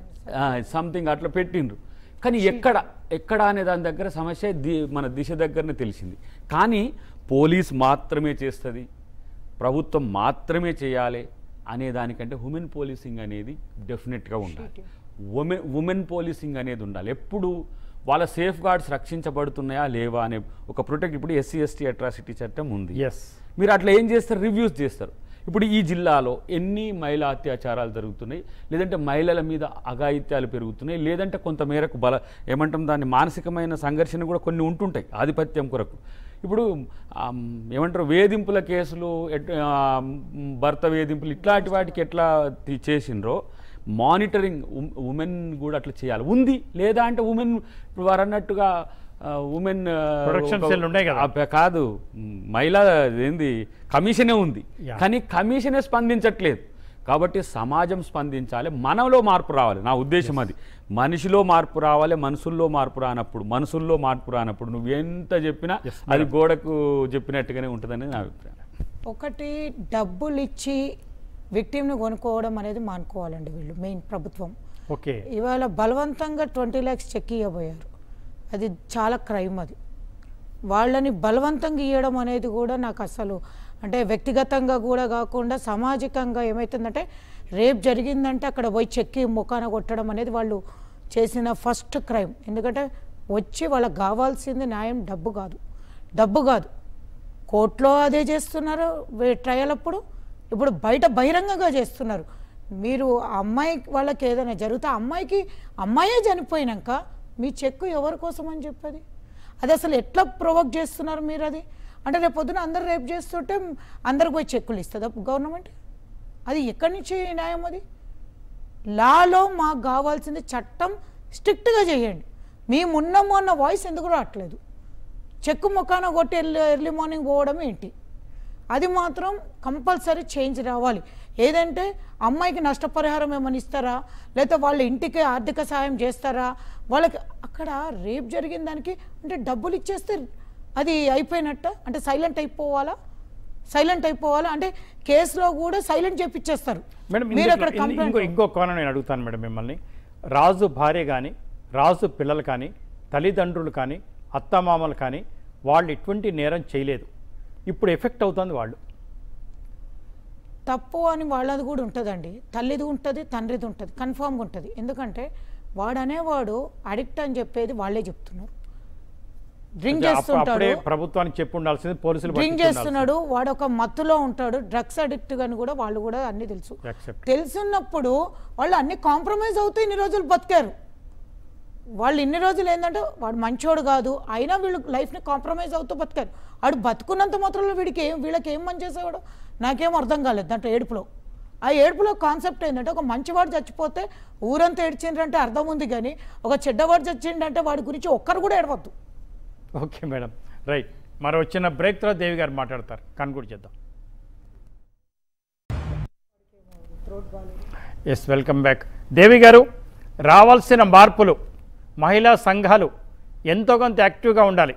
సంథింగ్ అట్లా పెట్టిండ్రు కానీ ఎక్కడ ఎక్కడ అనే దాని దగ్గర సమస్య ది మన దిశ దగ్గరనే తెలిసింది కానీ పోలీస్ మాత్రమే చేస్తుంది ప్రభుత్వం మాత్రమే చేయాలి అనే దానికంటే ఉమెన్ పోలీసింగ్ అనేది డెఫినెట్గా ఉండాలి ఉమెన్ ఉమెన్ పోలీసింగ్ అనేది ఉండాలి ఎప్పుడు వాళ్ళ సేఫ్ గార్డ్స్ రక్షించబడుతున్నాయా లేవా అనే ఒక ప్రొటెక్ట్ ఇప్పుడు ఎస్సీ ఎస్టీ అట్రాసిటీ చట్టం ఉంది ఎస్ మీరు అట్లా ఏం చేస్తారు రివ్యూస్ చేస్తారు ఇప్పుడు ఈ జిల్లాలో ఎన్ని మహిళా అత్యాచారాలు జరుగుతున్నాయి లేదంటే మహిళల మీద అఘాయిత్యాలు పెరుగుతున్నాయి లేదంటే కొంత మేరకు బల ఏమంటాం దాన్ని మానసికమైన సంఘర్షణ కూడా కొన్ని ఉంటుంటాయి ఆధిపత్యం కొరకు ఇప్పుడు ఆమ్, ఏమంటారు వేధింపుల కేసులు ఎట్- ఆమ్, భర్త వేధింపులు ఇట్లాంటి వాటికి ఎట్లా తి- చేసిండ్రో మానిటరింగ్ ఉమెన్ కూడా అట్లా చేయాలి ఉంది లేదా అంటే ఉమెన్ ఇప్పుడు వారు అన్నట్టుగా ఉమెన్ Protection cell ఉన్నాయి కదా. అబ్బ, కాదు మ్, మహిళా ఏంది కమిషనే ఉంది Yeah. కానీ కమిషనే స్పందించట్లేదు కాబట్టి సమాజం స్పందించాలి మనలో మార్పు రావాలి నా ఉద్దేశం అది మనిషిలో మార్పు రావాలి మనసుల్లో మార్పు రానప్పుడు మనసుల్లో మార్పు రానప్పుడు నువ్వు ఎంత చెప్పినా Yes, అది గోడకు చెప్పినట్టుగానే ఉంటుందని నా అభిప్రాయం ఒకటి డబ్బులు ఇచ్చి విక్టిమ్ని కొనుక్కోవడం అనేది మానుకోవాలండి వీళ్ళు మెయిన్ ప్రభుత్వం ఓకే ఇవాళ బలవంతంగా ట్వంటీ ల్యాక్స్ చెక్ ఇవ్వబోయారు అది చాలా క్రైమ్ అది వాళ్ళని బలవంతంగా ఇవ్వడం అనేది కూడా నాకు అసలు అంటే వ్యక్తిగతంగా కూడా కాకుండా సామాజికంగా ఏమవుతుందంటే రేప్ జరిగిందంటే అక్కడ పోయి చెక్కి ముఖాన కొట్టడం అనేది వాళ్ళు చేసిన ఫస్ట్ క్రైమ్ ఎందుకంటే వచ్చి వాళ్ళకి కావాల్సింది న్యాయం డబ్బు కాదు డబ్బు కాదు కోర్టులో అదే చేస్తున్నారు వే- ట్రయల్ అప్పుడు ఇప్పుడు బయట బహిరంగంగా చేస్తున్నారు మీరు ఆ అమ్మాయి వాళ్ళకి ఏదైనా జరిగితే ఆ అమ్మాయికి అమ్మాయే చనిపోయినాక మీ చెక్కు ఎవరి కోసం అని చెప్పది అది అసలు ఎట్లా ప్రొవోక్ చేస్తున్నారు మీరు అది అంటే రేపు పొద్దున అందరు రేపు చేస్తుంటే అందరికి పోయి చెక్కులు ఇస్తుందా గవర్నమెంట్ అది ఎక్కడి నుంచి న్యాయం అది లాలో మాకు కావాల్సింది చట్టం స్ట్రిక్ట్గా చేయండి మేమున్నాము అన్న వాయిస్ ఎందుకు రావట్లేదు చెక్కు ముఖాన కొట్టి ఎర్లీ ఎర్లీ మార్నింగ్ పోవడం ఏంటి అది మాత్రం కంపల్సరీ చేంజ్ రావాలి ఏదంటే అమ్మాయికి నష్టపరిహారం ఏమైనా ఇస్తారా లేకపోతే వాళ్ళ ఇంటికి ఆర్థిక సాయం చేస్తారా వాళ్ళకి అక్కడ రేప్ జరిగిన దానికి అంటే డబ్బులు ఇచ్చేస్తే అది అయిపోయినట్ట అంటే సైలెంట్ అయిపోవాలా సైలెంట్ అయిపోవాలా అంటే కేసులో కూడా సైలెంట్ చేపించేస్తారు మేడం మీరు ఇందులో- అక్కడ ఇన్- ఇంకో కంప్లైంట్ ఇంకో కోణం నేను అడుగుతాను మేడం మిమ్మల్ని రాజు భార్య కానీ రాజు పిల్లలు కానీ తల్లిదండ్రులు కానీ అత్తమామలు కానీ వాళ్ళు ఎటువంటి నేరం చేయలేదు ఇప్పుడు ఎఫెక్ట్ అవుతుంది వాళ్ళు తప్పు అని వాళ్ళది కూడా ఉంటుందండి తల్లిది ఉంటుంది తండ్రిది ఉంటుంది కన్ఫామ్గా ఉంటుంది ఎందుకంటే వాడు అనేవాడు అడిక్ట్ అని చెప్పేది వాళ్ళే చెప్తున్నారు డ్రింక్ అంటే అప్పు- అప్పుడే చేస్తుంటాడు ప్రభుత్వానికి చెప్పి ఉండాల్సింది పోలీసులు డ్రింక్ పట్టించి ఉండాల్సింది. చేస్తున్నాడు వాడు ఒక మత్తులో ఉంటాడు డ్రగ్స్ అడిక్ట్ అని కూడా వాళ్ళు కూడా అన్ని తెలుసు Accept. తెలుసున్నప్పుడు వాళ్ళు అన్ని కాంప్రమైజ్ అవుతూ ఇన్ని రోజులు బతికారు వాళ్ళు ఇన్ని రోజులు ఏంటంటే వాడు మంచోడు కాదు అయినా వీళ్ళు లైఫ్ని కాంప్రమైజ్ అవుతూ బతికారు వాడు బతుకున్నంత మాత్రంలో వీడికి ఏం వీళ్ళకి ఏం మంచి చేసేవాడు నాకేం అర్థం కాలేదు దాంట్లో ఏడుపులో ఆ ఏడుపులో కాన్సెప్ట్ ఏంటంటే ఒక మంచివాడు చచ్చిపోతే ఊరంతా ఏడ్చిండ్రంటే అర్థం ఉంది కానీ ఒక చెడ్డవాడు చచ్చిండంటే వాడి గురించి ఒక్కరు కూడా ఏడవద్దు ఓకే మేడం రైట్ మరో వచ్చిన బ్రేక్ తర్వాత దేవి గారు మాట్లాడతారు కనుగూడు చేద్దాం ఎస్ వెల్కమ్ బ్యాక్ దేవి గారు రావాల్సిన మార్పులు మహిళా సంఘాలు ఎంతో కొంత యాక్టివ్గా ఉండాలి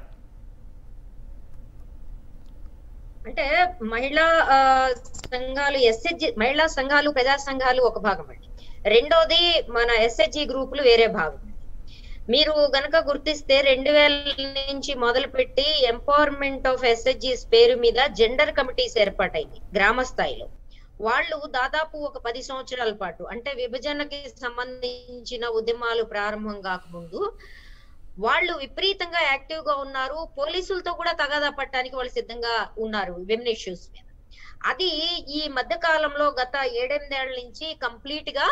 అంటే మహిళా ఆ, సంఘాలు ఎస్హెచ్జి మహిళా సంఘాలు ప్రజా సంఘాలు ఒక భాగం అండి రెండోది మన ఎస్హెచ్జి గ్రూపులు వేరే భాగం మీరు గనక గుర్తిస్తే రెండు వేల నుంచి మొదలు పెట్టి ఎంపవర్మెంట్ ఆఫ్ ఎస్హెచ్జిస్ పేరు మీద జెండర్ కమిటీస్ ఏర్పాటైంది గ్రామ స్థాయిలో వాళ్ళు దాదాపు ఒక పది సంవత్సరాల పాటు అంటే విభజనకి సంబంధించిన ఉద్యమాలు ప్రారంభం కాకముందు వాళ్ళు విపరీతంగా యాక్టివ్ గా ఉన్నారు పోలీసులతో కూడా తగాదా పట్టడానికి వాళ్ళు సిద్ధంగా ఉన్నారు విమెన్ ఇష్యూస్ మీద అది ఈ మధ్య కాలంలో గత ఏడెనిమిదేళ్ల నుంచి కంప్లీట్ గా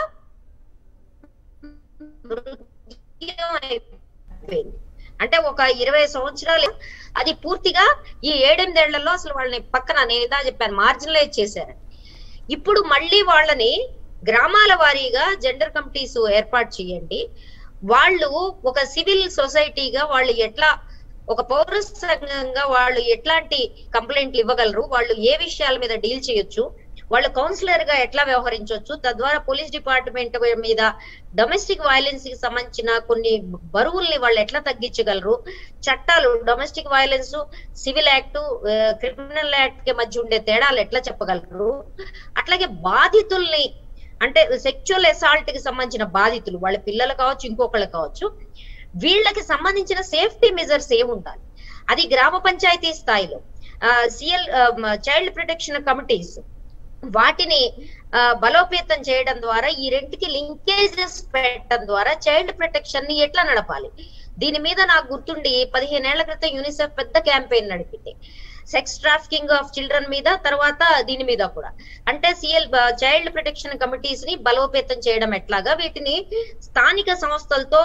మృగ్యం అయిపోయింది అంటే ఒక ఇరవై సంవత్సరాలు అది పూర్తిగా ఈ ఏడెనిమిదేళ్లలో అసలు వాళ్ళని పక్కన నేను ఇందా చెప్పాను మార్జినలైజ్ చేశారు ఇప్పుడు మళ్ళీ వాళ్ళని గ్రామాల వారీగా జెండర్ కమిటీస్ ఏర్పాటు చేయండి వాళ్ళు ఒక సివిల్ సొసైటీగా వాళ్ళు ఎట్లా ఒక పౌర సంఘంగా వాళ్ళు ఎట్లాంటి కంప్లైంట్లు ఇవ్వగలరు వాళ్ళు ఏ విషయాల మీద డీల్ చేయొచ్చు వాళ్ళు కౌన్సిలర్ గా ఎట్లా వ్యవహరించవచ్చు తద్వారా పోలీస్ డిపార్ట్మెంట్ మీద డొమెస్టిక్ వైలెన్స్ కి సంబంధించిన కొన్ని బరువుల్ని వాళ్ళు ఎట్లా తగ్గించగలరు చట్టాలు domestic violence civil act criminal act కి మధ్య ఉండే తేడాలు ఎట్లా చెప్పగలరు అట్లాగే బాధితుల్ని అంటే సెక్చువల్ అసాల్ట్ కి సంబంధించిన బాధితులు వాళ్ళ పిల్లలు కావచ్చు ఇంకొకళ్ళు కావచ్చు వీళ్ళకి సంబంధించిన సేఫ్టీ మెజర్స్ ఏమి ఉండాలి అది గ్రామ పంచాయతీ స్థాయిలో సిఎల్ చైల్డ్ ప్రొటెక్షన్ కమిటీస్ వాటిని ఆ, బలోపేతం చేయడం ద్వారా ఈ రెంటికి లింకేజెస్ పెట్టడం ద్వారా చైల్డ్ ప్రొటెక్షన్ ని ఎట్లా నడపాలి దీని మీద నాకు గుర్తుండి పదిహేనేళ్ల క్రితం యూనిసెఫ్ పెద్ద క్యాంపెయిన్ నడిపింది సెక్స్ ట్రాఫికింగ్ ఆఫ్ చిల్డ్రన్ మీద తర్వాత దీని మీద కూడా అంటే సిఎల్ చైల్డ్ ప్రొటెక్షన్ కమిటీస్ ని బలోపేతం చేయడం ఎట్లాగా వీటిని స్థానిక సంస్థలతో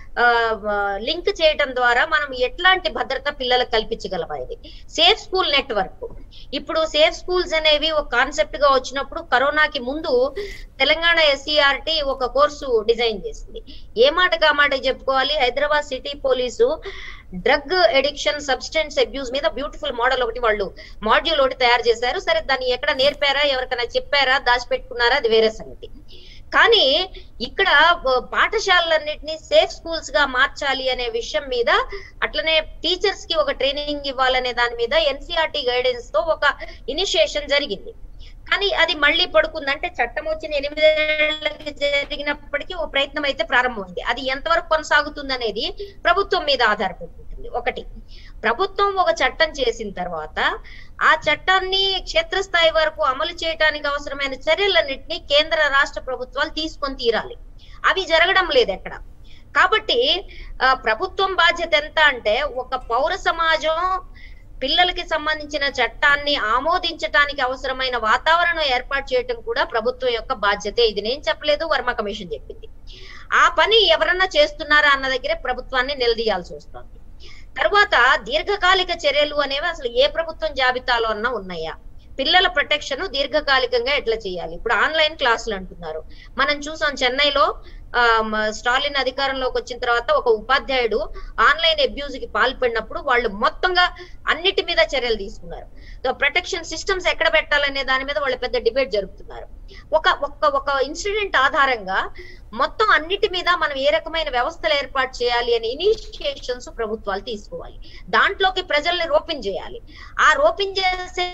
లింక్ చేయడం ద్వారా మనం ఎట్లాంటి భద్రత పిల్లలకు కల్పించగలం అనేది సేఫ్ స్కూల్ నెట్వర్క్ ఇప్పుడు సేఫ్ స్కూల్స్ అనేవి ఒక కాన్సెప్ట్ గా వచ్చినప్పుడు కరోనాకి ముందు తెలంగాణ ఎస్సీఆర్టీ ఒక కోర్సు డిజైన్ చేసింది ఏ మాట కా మాట చెప్పుకోవాలి Hyderabad city police drug addiction substance abuse మీద బ్యూటిఫుల్ మోడల్ ఒకటి వాళ్ళు మాడ్యూల్ ఒకటి తయారు చేశారు సరే దాన్ని ఎక్కడ నేర్పారా ఎవరికైనా చెప్పారా దాచిపెట్టుకున్నారా అది వేరే సంగతి కానీ ఇక్కడ బ- పాఠశాలలన్నింటినీ సేఫ్ స్కూల్స్ గా మార్చాలి అనే విషయం మీద అట్లనే టీచర్స్ కి ఒక ట్రైనింగ్ ఇవ్వాలనే దాని మీద ఎన్సీఆర్టీ గైడెన్స్ తో ఒక ఇనిషియేషన్ జరిగింది కానీ అది మళ్ళీ పడుకుంది అంటే చట్టం వచ్చిన ఎనిమిదేళ్లకి జరిగినప్పటికీ ఓ ప్రయత్నం అయితే ప్రారంభమైంది అది ఎంతవరకు కొనసాగుతుంది అనేది ప్రభుత్వం మీద ఆధారపడి ఉంటుంది ఒకటి ప్రభుత్వం ఒక చట్టం చేసిన తర్వాత ఆ చట్టాన్ని క్షేత్రస్థాయి వరకు అమలు చేయడానికి అవసరమైన చర్యలన్నింటినీ కేంద్ర రాష్ట్ర ప్రభుత్వాలు తీసుకొని తీరాలి అవి జరగడం లేదు ఎక్కడ కాబట్టి ఆ, ప్రభుత్వం బాధ్యత ఎంత అంటే ఒక పౌర సమాజం పిల్లలకి సంబంధించిన చట్టాన్ని ఆమోదించడానికి అవసరమైన వాతావరణం ఏర్పాటు చేయటం కూడా ప్రభుత్వం యొక్క బాధ్యతే ఇది నేను చెప్పలేదు వర్మ కమిషన్ చెప్పింది ఆ పని ఎవరన్నా చేస్తున్నారా అన్న దగ్గరే ప్రభుత్వాన్ని నిలదీయాల్సి వస్తుంది తర్వాత దీర్ఘకాలిక చర్యలు అనేవి అసలు ఏ ప్రభుత్వం జాబితాలో అన్నా ఉన్నాయా పిల్లల ప్రొటెక్షన్ దీర్ఘకాలికంగా ఎట్లా చేయాలి ఇప్పుడు ఆన్లైన్ క్లాసులు అంటున్నారు మనం చూసాం చెన్నైలో ఆ, మ- స్టాలిన్ అధికారంలోకి వచ్చిన తర్వాత ఒక ఉపాధ్యాయుడు ఆన్లైన్ అబ్యూజ్ కి పాల్పడినప్పుడు వాళ్ళు మొత్తంగా అన్నిటి మీద చర్యలు తీసుకున్నారు ప్రొటెక్షన్ సిస్టమ్స్ ఎక్కడ పెట్టాలనే దాని మీద వాళ్ళు పెద్ద డిబేట్ జరుపుతున్నారు ఒక ఒక్క ఒక ఇన్సిడెంట్ ఆధారంగా మొత్తం అన్నిటి మీద మనం ఏ రకమైన వ్యవస్థలు ఏర్పాటు చేయాలి అనే ఇనిషియేషన్స్ ప్రభుత్వాలు తీసుకోవాలి దాంట్లోకి ప్రజల్ని రోపిన్ చేయాలి ఆ రోపిన్ చేసే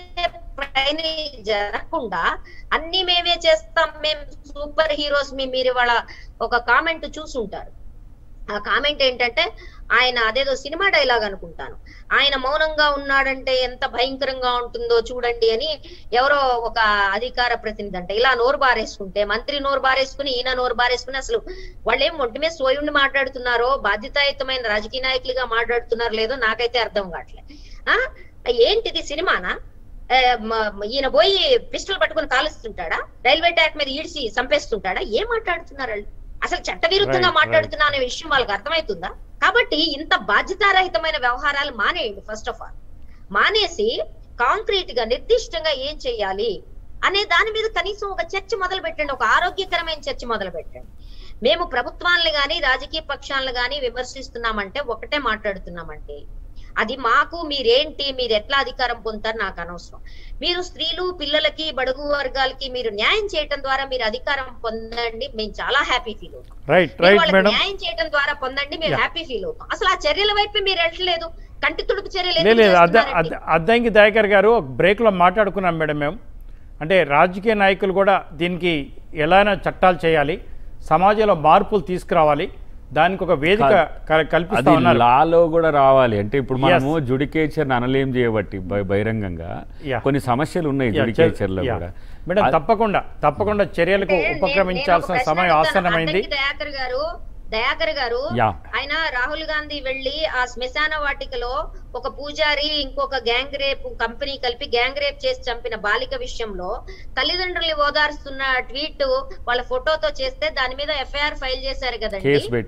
పని జరగకుండా అన్ని మేమే చేస్తాం మేము సూపర్ హీరోస్ మీ మీరు ఇవాళ ఒక కామెంట్ చూసుంటారు ఆ కామెంట్ ఏంటంటే ఆయన అదేదో సినిమా డైలాగ్ అనుకుంటాను ఆయన మౌనంగా ఉన్నాడంటే ఎంత భయంకరంగా ఉంటుందో చూడండి అని ఎవరో ఒక అధికార ప్రతినిధి అంటే ఇలా నోరు బారేసుకుంటే మంత్రి నోరు బారేసుకుని ఈయన నోరు బారేసుకుని అసలు వాళ్ళేం ఒంటి మీద సోయి ఉండి మాట్లాడుతున్నారో బాధ్యతాయుతమైన రాజకీయ నాయకులుగా మాట్లాడుతున్నారో లేదో నాకైతే అర్థం కావట్లే ఆ ఏంటిది సినిమానా ఆ, మ- మ- ఈయన పోయి పిస్టల్ పట్టుకుని కాలుస్తుంటాడా రైల్వే ట్రాక్ మీద ఈడ్చి చంపేస్తుంటాడా ఏం మాట్లాడుతున్నారు వాళ్ళు అసలు చట్టవిరుద్ధంగా Right, right. మాట్లాడుతున్నా అనే విషయం వాళ్ళకి అర్థమవుతుందా కాబట్టి ఇంత బాధ్యతారహితమైన వ్యవహారాలు మానేయండి ఫస్ట్ ఆఫ్ ఆల్ మానేసి కాంక్రీట్ గా నిర్దిష్టంగా ఏం చెయ్యాలి అనే దాని మీద కనీసం ఒక చర్చ మొదలు పెట్టండి ఒక ఆరోగ్యకరమైన చర్చ మొదలు పెట్టండి మేము ప్రభుత్వాలను గాని రాజకీయ పక్షాలను గాని విమర్శిస్తున్నామంటే ఒకటే మాట్లాడుతున్నామంటే అది మాకు మీరేంటి మీరు ఎట్లా అధికారం పొందుతారు నాకు అనవసరం మీరు స్త్రీలు పిల్లలకి బడుగు వర్గాలకి మీరు న్యాయం చేయటం ద్వారా మీరు అధికారం పొందండి మేము చాలా హ్యాపీ ఫీల్ అవుతాం రైట్ మీరు రైట్ వాళ్ళకి మేడం న్యాయం చేయడం ద్వారా పొందండి మేము Yeah. హ్యాపీ ఫీల్ అవుతాం అసలు ఆ చర్యల వైపు మీరు వెళ్ళలేదు కంటి తుడుపు చర్యలు లేదు ఎందుకు లేదు అద్ద చేస్తున్నారండి? అద్ద- అద్దంకి దయాకర్ గారు ఒక బ్రేక్లో మాట్లాడుకున్నాం మేడం మేము అంటే రాజకీయ నాయకులు కూడా దీనికి ఎలాగైనా చట్టాలు చేయాలి సమాజంలో మార్పులు తీసుకురావాలి దానికి ఒక వేదిక క- కల్పిస్తా అది ఉన్నారు లాలో కూడా రావాలి అంటే ఇప్పుడు Yes. మనము జుడికేచర్ అనలేం చేయబట్టి బ- బహిరంగంగా Yeah. కొన్ని సమస్యలు ఉన్నాయి యా, జుడికేచర్ లో యా. కూడా మేడం ఆ- తప్పకుండా తప్పకుండా చర్యలకు అంటే నేను- ఉపక్రమించాల్సిన నేను ఒక సమయం ప్రశ్న ఆసన్నమైంది అడుగుతాను. దయాకర్ గారు దయాకర్ గారు యా. ఆయన రాహుల్ గాంధీ వెళ్లి ఆ శ్మశాన వాటికలో ఒక పూజారి ఇంకొక గ్యాంగ్ రేప్ కంపెనీ కలిపి గ్యాంగ్ రేప్ చేసి చంపిన బాలిక విషయంలో తల్లిదండ్రుల్ని ఓదార్స్తున్న ట్వీట్ వాళ్ళ ఫోటోతో చేస్తే దాని మీద ఎఫ్ఐఆర్ ఫైల్ చేశారు కదండి కేసు పెట్టిండు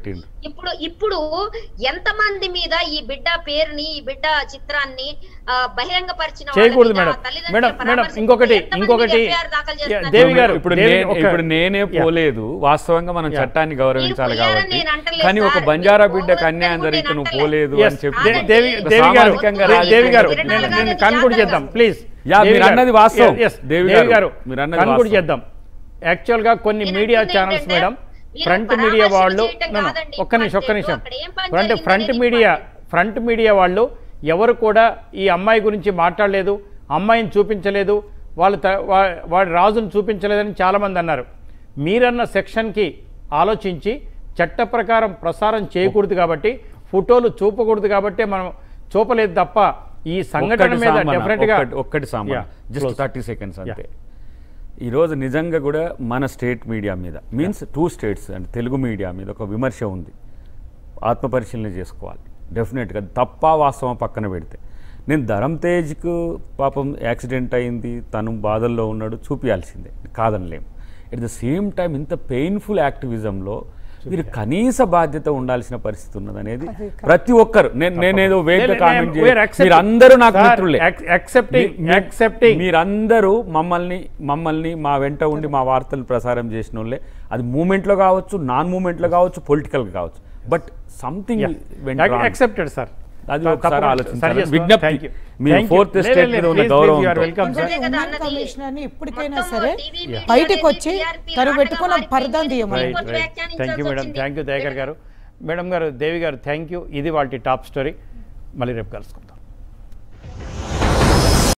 ఇప్పుడు ఇప్పుడు ఎంత మంది మీద ఈ బిడ్డ పేరుని ఈ బిడ్డ చిత్రాన్ని ఆ, బహిరంగపరిచిన వాళ్ళ చేయకూడదు మీద, మేడం తల్లిదండ్రుల మేడం మేడం పరామర్శించి ఇంకొకటి ఎంతమంది ఇంకొకటి మీద FIR దాఖలు చేస్తున్నారు? దేవి గారు ఇప్పుడు దేవి నేను ఒక- ఇప్పుడు నేనే యా. పోలేదు వాస్తవంగా మనం యా. చట్టాన్ని గౌరవించాలి మీరు పోయారని కాబట్టి నేను అంటలేదు కానీ ఒక సార్. బంజారా మీరు బిడ్డకు పోవద్దని అన్యాయం కూడా జరిగితే నేను నువ్వు అంటలేదు. పోలేదు Yes. అని చెప్పి దే- దేవి ఒక దేవి గారు సామాజికంగా దే- రాజకీయంగా దేవి గారు విరమణ నేను నేను గారు కన్క్లూడ్ జాగ్రత్తగా చేద్దాం ప్లీజ్ యా, దేవి మీరు గారు. అన్నది వాస్తవం. Yes, yes. దేవి దేవి గారు, గారు మీరు అన్నది కన్క్లూడ్ వాస్తవం. చేద్దాం యాక్చువల్గా కొన్ని నేను మీడియా అంటుంది ఛానల్స్ ఏంటంటే, మేడం మీరు ఫ్రంట్ పరామర్శ మీడియా వాళ్ళు చేయటం No, no, కాదండి ఒక్క నిమిషం ఒక్క ఇంపార్టెంట్. నిమిషం అక్కడ ఏం పని అంటే జరిగింది ఫ్రంట్ అనేది మీడియా ఇంపార్టెంట్. ఫ్రంట్ మీడియా వాళ్ళు ఎవరు కూడా ఈ అమ్మాయి గురించి మాట్లాడలేదు అమ్మాయిని చూపించలేదు వాళ్ళు త- వా- వాడి రాజును చూపించలేదని చాలామంది అన్నారు మీరన్న సెక్షన్కి ఆలోచించి చట్ట ప్రకారం ప్రసారం చేయకూడదు కాబట్టి ఫోటోలు చూపకూడదు కాబట్టి మనం చూపలేదు తప్ప ఈ సంఘటన ఒక్కటి మీద సామాన, డెఫినెట్గా ఒక్కటి- ఒక్కటి సామాన్ Yeah, just close. Thirty seconds Yeah. అంతే ఈరోజు నిజంగా కూడా మన స్టేట్ మీడియా మీద మీన్స్ టూ స్టేట్స్ అంటే తెలుగు మీడియా మీద ఒక విమర్శ ఉంది ఆత్మపరిశీలన చేసుకోవాలి డెఫినెట్గా తప్ప వాస్తవం పక్కన పెడితే నేను ధరం తేజ్కు పాపం యాక్సిడెంట్ అయింది తను బాధల్లో ఉన్నాడు చూపించాల్సిందే కాదనలేం ఎట్ ద సేమ్ టైం ఇంత పెయిన్ఫుల్ యాక్టివిజంలో మీరు కనీస బాధ్యత ఉండాల్సిన పరిస్థితి ఉన్నది అనేది ప్రతి ఒక్కరు నేను నేనేదో వేగ కామెంట్ మీరు అందరూ నాకు మిత్రులే యాక్సెప్టింగ్ మీ- మీ- యాక్సెప్టింగ్ మీరందరూ మమ్మల్ని మమ్మల్ని మా వెంట ఉండి మా వార్తలు ప్రసారం చేసిన వాళ్ళే అది మూమెంట్లో కావచ్చు నాన్ మూమెంట్లో కావచ్చు పొలిటికల్గా కావచ్చు బట్ సంథింగ్ యాక్సెప్టెడ్ సార్ అది ఒకసారి ఆలోచించాలి. విజ్ఞప్తి. మీరు fourth estate మీద ఉన్న గౌరవంతో. వెల్కమ్ సార్ అదే కదా ఉమెన్ అన్నది. కమిషనర్ని ఇప్పటికైనా మొత్తం సరే TV మీడియా బయటకు అనేది వచ్చి TRP తను ఆటగా పెట్టుకున్న మారిపోయింది. పరదాం తీయమని రైట్ కొంచెం రైట్ వ్యాఖ్యానించాల్సి థ్యాంక్ యూ మేడం వచ్చింది. థ్యాంక్ యూ దయాకర్ గారు మేడం గారు దేవి గారు థ్యాంక్ యూ ఇది వాళ్ళ టాప్ స్టోరీ మళ్ళీ రేపు కలుసుకుందాం